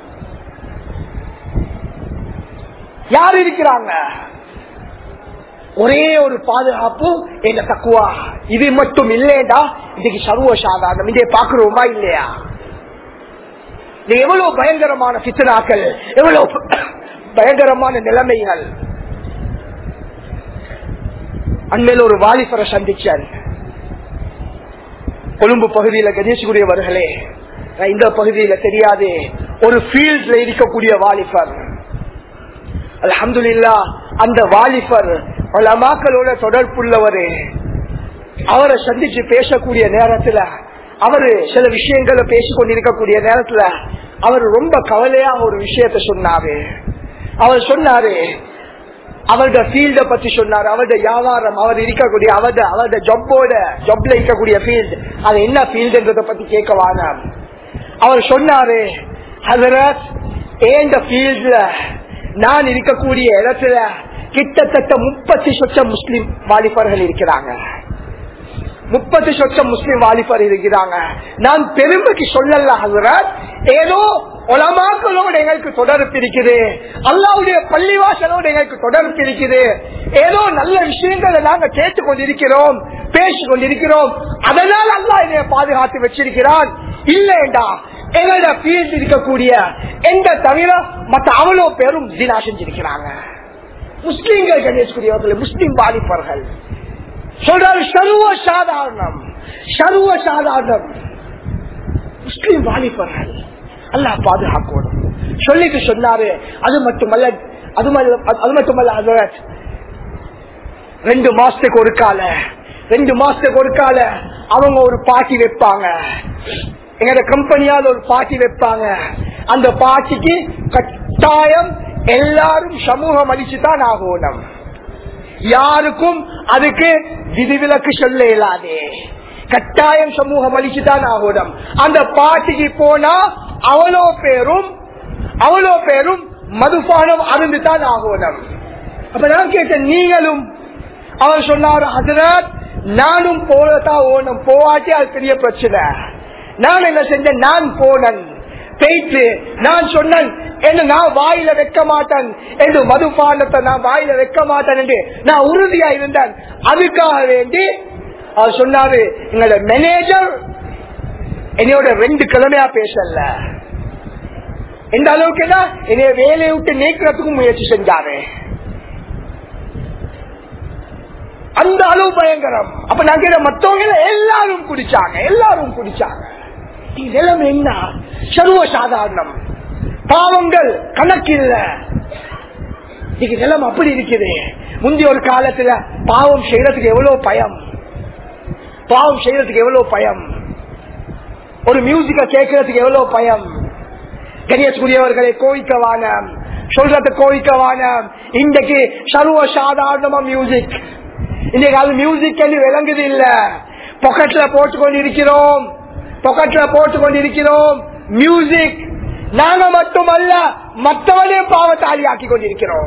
யார் இருக்கிறாங்க ஒரே ஒரு பாதுகாப்பு எங்க தக்குவா இது மட்டும் இல்லையடா இன்னைக்கு சர்வ சாதாரணம் இதை பாக்குறோமா இல்லையா இது எவ்வளவு பயங்கரமான சித்தனாக்கள் எவ்வளவு பயங்கரமான நிலைமைகள் அண்மையில் ஒரு வாலிபரை சந்திச்சார் கொழும்பு பகுதியில கணேஷ்குரியவர்களே இந்த பகுதியில தெரியாது ஒரு ஃபீல்ட்ல இருக்கக்கூடிய வாலிபர் அலமதுல்லா அந்த வாலிபர் மக்களோட தொடர்புள்ளவரு அவரை சந்திச்சு பேசக்கூடிய நேரத்துல அவரு சில விஷயங்களை பேசிக்கொண்டிருக்கக்கூடிய நேரத்துல அவர் ரொம்ப கவலையா ஒரு விஷயத்த சொன்னாரு அவர் சொன்னாரு அவருடைய ஃபீல்ட பத்தி சொன்னாரு அவருடைய வியாபாரம் அவர் இருக்கக்கூடிய அவருடைய அவருடைய ஜப்போட ஜப்ல இருக்கக்கூடிய ஃபீல்டு அது என்ன ஃபீல்டுன்றத பத்தி கேட்க வானார் அவர் சொன்னாரு ஹசரத் ஏந்த ஃபீல்ட்ல நான் இருக்கக்கூடிய இடத்துல கிட்டத்தட்ட முப்பத்தி சொச்ச முஸ்லிம் வாலிபர்கள் இருக்கிறாங்க முப்பது சொச்சம் முஸ்லிம் வாலிபர் இருக்கிறாங்க நான் பெருமைக்கு சொல்லல ஹசரத் ஏதோ உலமாக்களோடு எங்களுக்கு தொடர்பு இருக்குது அல்லாவுடைய பள்ளிவாசலோடு எங்களுக்கு தொடர்பு இருக்குது ஏதோ நல்ல விஷயங்களை நாங்க கேட்டுக் கொண்டிருக்கிறோம் பேசிக் கொண்டிருக்கிறோம் அதனால் அல்லா என்னை பாதுகாத்து வச்சிருக்கிறான் இல்லைண்டா எங்களோட ஃபீல்ட் இருக்கக்கூடிய எந்த தவிர மற்ற அவ்வளோ பேரும் தினா செஞ்சிருக்கிறாங்க முஸ்லீம்கள் கணேஷ்குரியவர்கள் முஸ்லீம் வாலிபர்கள் சொல்றாரு சர்வ சாதாரணம் சர்வ சாதாரணம் முஸ்லீம் வாலிபர்கள் அல்லாஹ் பாதுகாக்கணும் சொல்லிட்டு சொன்னாரு அது மட்டுமல்ல அது மல்ல- அது மட்டுமல்ல ஹஜரத், ரெண்டு மாசத்துக்கு ஒரு கால ரெண்டு மாசத்துக்கு ஒரு கால அவங்க ஒரு பார்ட்டி வைப்பாங்க எங்க கம்பெனியால ஒரு பார்ட்டி வைப்பாங்க அந்த பார்ட்டிக்கு கட்டாயம் எல்லாரும் சமூகம் அளிச்சுதான் ஆகணும் யாருக்கும் அதுக்கு விதிவிலக்கு சொல்ல இயலாதே கட்டாயம் சமூகம் அளிச்சுதான் ஆகணும் அந்த பாட்டிக்கு போனா அவ்வளோ பேரும் அவ்வளோ பேரும் மதுபானம் அருந்துதான் ஆகணும் அப்ப நான் கேட்டேன் நீங்களும் அவர் சொன்னார் ஹசரத் நானும் போலதான் ஓணும் போவாட்டி அது பெரிய பிரச்சனை நான் என்ன செஞ்சேன் நான் போனேன் போயிட்டு நான் சொன்னேன் என்று நான் வாயில வைக்க மாட்டேன் என்று மதுபானத்தை நான் வாயில வைக்க மாட்டேன் என்று நான் உறுதியா இருந்தேன் அதுக்காக வேண்டி அவர் சொன்னாரு எங்களோட மேனேஜர் என்னையோட ரெண்டு கிழமையா பேசல எந்த அளவுக்கு என்னைய வேலையை விட்டு நீக்கிறதுக்கும் முயற்சி செஞ்சாரு அந்த அளவு பயங்கரம் அப்ப நான் கேட்ட மத்தவங்க எல்லாரும் குடிச்சாங்க எல்லாரும் குடிச்சாங்க இது நிலைமை என்ன சர்வ சாதாரணம் பாவங்கள் கணக்கில்ல இன்னைக்கு நிலம் அப்படி இருக்குது முந்தைய ஒரு காலத்துல பாவம் செய்யறதுக்கு எவ்வளவு பயம் பாவம் செய்யறதுக்கு எவ்வளவு பயம் ஒரு மியூசிக்க கேட்கறதுக்கு எவ்வளவு பயம் கணேஷ்குரியவர்களை கோவிக்கவான சொல்றது கோவிக்கவான இன்றைக்கு சர்வ சாதாரணமா மியூசிக் இன்னைக்கு அது மியூசிக் விளங்குது இல்ல பொக்கெட்ல போட்டு கொண்டிருக்கிறோம் பொக்கெட்ல போட்டு கொண்டிருக்கிறோம் மியூசிக் நாங்க மட்டுமல்ல மற்றவனே பாவத்தாளி ஆக்கி கொண்டிருக்கிறோம்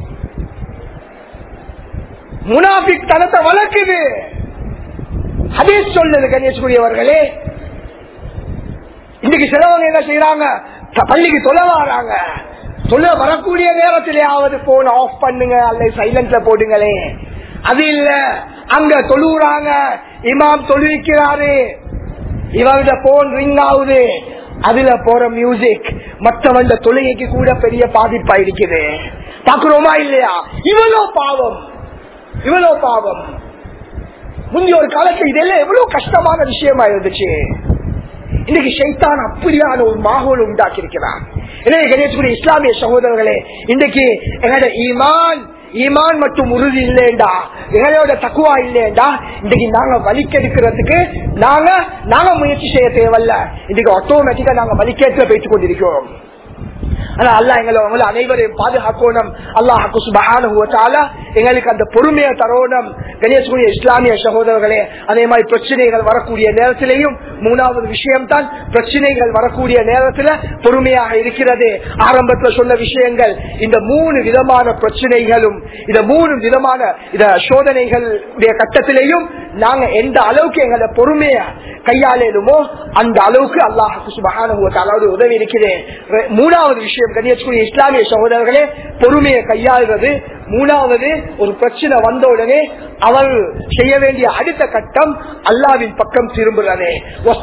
முனாபிக் தனத்தை வளர்க்குது அதே சொல்லுது கணேஷ்குரியவர்களே இன்னைக்கு சிலவங்க என்ன செய்யறாங்க த- பள்ளிக்கு தொலை வராங்க தொலை வரக்கூடிய நேரத்திலேயாவது போன் ஆஃப் பண்ணுங்க அல்லது சைலண்ட்ல போடுங்களே அது இல்ல அங்க தொழுறாங்க இமாம் தொழுவிக்கிறாரு இவங்க போன் ரிங் ஆகுது அதுல போற மியூசிக் மற்றவங்க தொழுகைக்கு கூட பெரிய பாதிப்பா இருக்குது பாக்குறோமா இல்லையா இவ்வளவு பாவம் இவ்வளவு பாவம் முந்தைய ஒரு காலத்துல இதெல்லாம் எவ்வளவு கஷ்டமான விஷயமா இருந்துச்சு இன்னைக்கு ஷைத்தான் அப்படியான ஒரு மாகோல் உண்டாக்கி இருக்கிறான் எனவே கணேசகுடி இஸ்லாமிய சகோதரர்களே இன்றைக்கு எங்களோட ஈமான் ஈமான் மட்டும் உறுதி இல்லைண்டா எங்களோட தக்குவா இல்லைண்டா இன்னைக்கு நாங்க வலிக்கெடுக்கிறதுக்கு நாங்க நாங்க முயற்சி செய்ய தேவையில்ல இன்னைக்கு ஆட்டோமேட்டிக்கா நாங்க வலிக்கேற்ற போயிட்டு கொண்டிருக்கிறோம் ஆனா அல்லா எங்களை உங்களை அனைவரையும் பாதுகாக்கணும் அல்லாஹாக்கு சுபகான எங்களுக்கு அந்த பொறுமையை தரணும் கணேசகுரிய இஸ்லாமிய சகோதரர்களே அதே மாதிரி பிரச்சனைகள் வரக்கூடிய நேரத்திலையும் மூணாவது விஷயம் தான் பிரச்சனைகள் வரக்கூடிய நேரத்துல பொறுமையாக இருக்கிறது ஆரம்பத்துல சொன்ன விஷயங்கள் இந்த மூணு விதமான பிரச்சனைகளும் இந்த மூணு விதமான இந்த சோதனைகளுடைய கட்டத்திலையும் நாங்க எந்த அளவுக்கு எங்களை பொறுமைய கையாளணுமோ அந்த அளவுக்கு அல்லாஹுக்கு சுபகான உதவி இருக்கிறேன் ரெ- மூணாவது விஷயம் கண்ணியக்கூடிய இஸ்லாமிய சகோதரர்களே பொறுமையை கையாளுறது மூணாவது ஒரு பிரச்சனை வந்த உடனே அவர் செய்ய வேண்டிய அடுத்த கட்டம் அல்லாவின் பக்கம் திரும்புறதே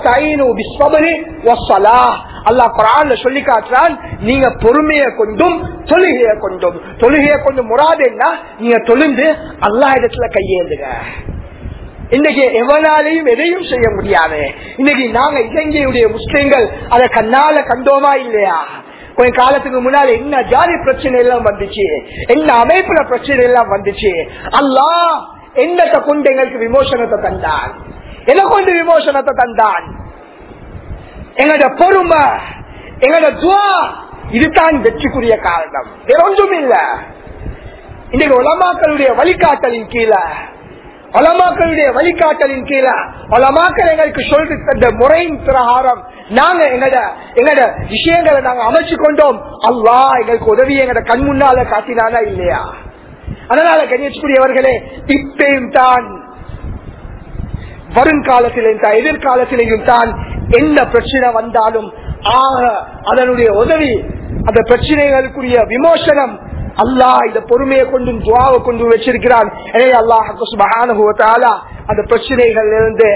அல்லாஹ் குரான்ல சொல்லி காட்டுறான் நீங்க பொறுமையை கொண்டும் தொழுகையை கொண்டும் தொழுகையை கொண்டு முறாது என்ன நீங்க தொழுந்து அல்லாஹ் இடத்துல கையேந்துங்க இன்னைக்கு எவனாலையும் எதையும் செய்ய முடியாது இன்னைக்கு நாங்க இலங்கையுடைய முஸ்லிம்கள் அதை கண்ணால கண்டோமா இல்லையா கொஞ்ச காலத்துக்கு முன்னால என்ன ஜாதி பிரச்சனை எல்லாம் வந்துச்சு என்ன அமைப்புல பிரச்சனை எல்லாம் வந்துச்சு அல்லாஹ் என்னத்தை கொண்டு எங்களுக்கு விமோசனத்தை தந்தான் எதை கொண்டு விமோசனத்தை தந்தான் எங்களோட பொறுமை எங்களோட துவா இதுதான் வெற்றிக்குரிய காரணம் வேற ஒன்றும் இல்ல இன்னைக்கு உலமாக்களுடைய வழிகாட்டலின் கீழே ஒலமாக்களுடைய வழிகாட்டலின் கீழே ஒலமாக்கள் எங்களுக்கு சொல்லி தந்த முறையின் பிரகாரம் நாங்க எங்கட எங்கட விஷயங்களை நாங்க அமைச்சு கொண்டோம் அல்லாஹ் எங்களுக்கு உதவி எங்கட கண் முன்னால காட்டினானா இல்லையா அதனால கணேஷ்குரியவர்களே இப்பயும் தான் வருங்காலத்திலும் தான் எதிர்காலத்திலேயும் தான் என்ன பிரச்சனை வந்தாலும் ஆக அதனுடைய உதவி அந்த பிரச்சனைகளுக்குரிய விமோசனம் அல்லாஹ் இந்த பொறுமையை கொண்டு துவாவை கொண்டு வச்சிருக்கிறான் எனவே அல்லாஹ் சுபஹானுவத்தாலா அந்த பிரச்சனைகள் இருந்து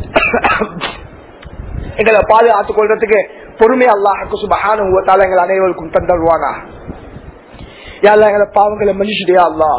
எங்களை பாதுகாத்துக் கொள்றதுக்கு பொறுமை அல்லாஹுக்கு சுபஹானுவத்தாலா எங்கள் அனைவருக்கும் தந்தருவானா யாழ்லா எங்களை பாவங்களை மன்னிச்சுடியா அல்லா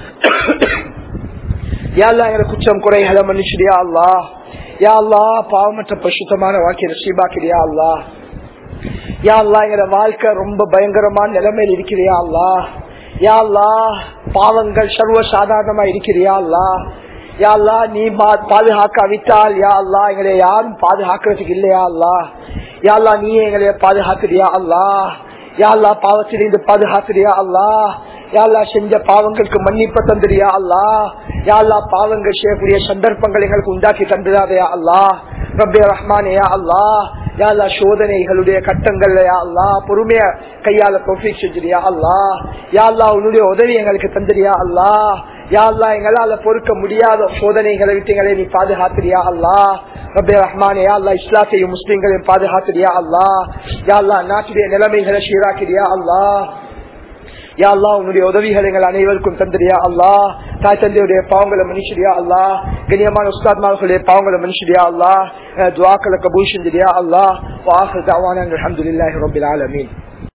யாழ்லா எங்களை குற்றம் குறைகளை மன்னிச்சுடியா அல்லா யா அல்லா பாவமற்ற பசுத்தமான வாழ்க்கை நசீபாக்கிறியா அல்லா யா அல்லா எங்களோட வாழ்க்கை ரொம்ப பயங்கரமான நிலைமையில் இருக்கிறியா அல்லா யா அல்லா பாவங்கள் சர்வ சாதாரணமா இருக்கிறியா அல்லா யா அல்லா நீ பாதுகாக்காவிட்டால் யா அல்லா எங்களை யாரும் பாதுகாக்கிறதுக்கு இல்லையா அல்லா யா அல்லா நீ எங்களை பாதுகாக்கிறியா அல்லா யா அல்லா பாவத்திலிருந்து பாதுகாக்கிறியா அல்லா யாழ்லா செஞ்ச பாவங்களுக்கு மன்னிப்ப தந்துறியா அல்லா யாழ்லா பாவங்கள் செய்யக்கூடிய சந்தர்ப்பங்கள் எங்களுக்கு உண்டாக்கி தந்துடாதையா அல்லா ரப்பே ரஹ்மானேயா அல்லா யாழ்லா சோதனைகளுடைய கட்டங்கள் யா அல்லா பொறுமைய கையால தோஃபிக் செஞ்சிரியா அல்லா யாழ்லா உன்னுடைய உதவி எங்களுக்கு தந்துறியா அல்லா யாழ்லா எங்களால பொறுக்க முடியாத சோதனைகளை விட்டு எங்களை நீ பாதுகாத்துறியா அல்லா ரப்பே ரஹ்மானே அல்லா இஸ்லாத்தையும் முஸ்லீம்களையும் பாதுகாத்துறியா அல்லா யாழ்லா நாட்டுடைய நிலைமைகளை சீராக்கிறியா அல்லா யா அல்லா உன்னுடைய உதவிகள் எங்கள் அனைவருக்கும் தந்திரியா அல்லா தாய் தந்தையுடைய பாவங்களை மனுஷரியா அல்லா கண்ணியமான உஸ்தாத்மார்களுடைய பாவங்களை மனுஷரியா அல்லா துவாக்களை கபூல் செஞ்சிரியா அல்லா வாஹர் தாவான அலமதுல்லாஹி ரபில் ஆலமீன்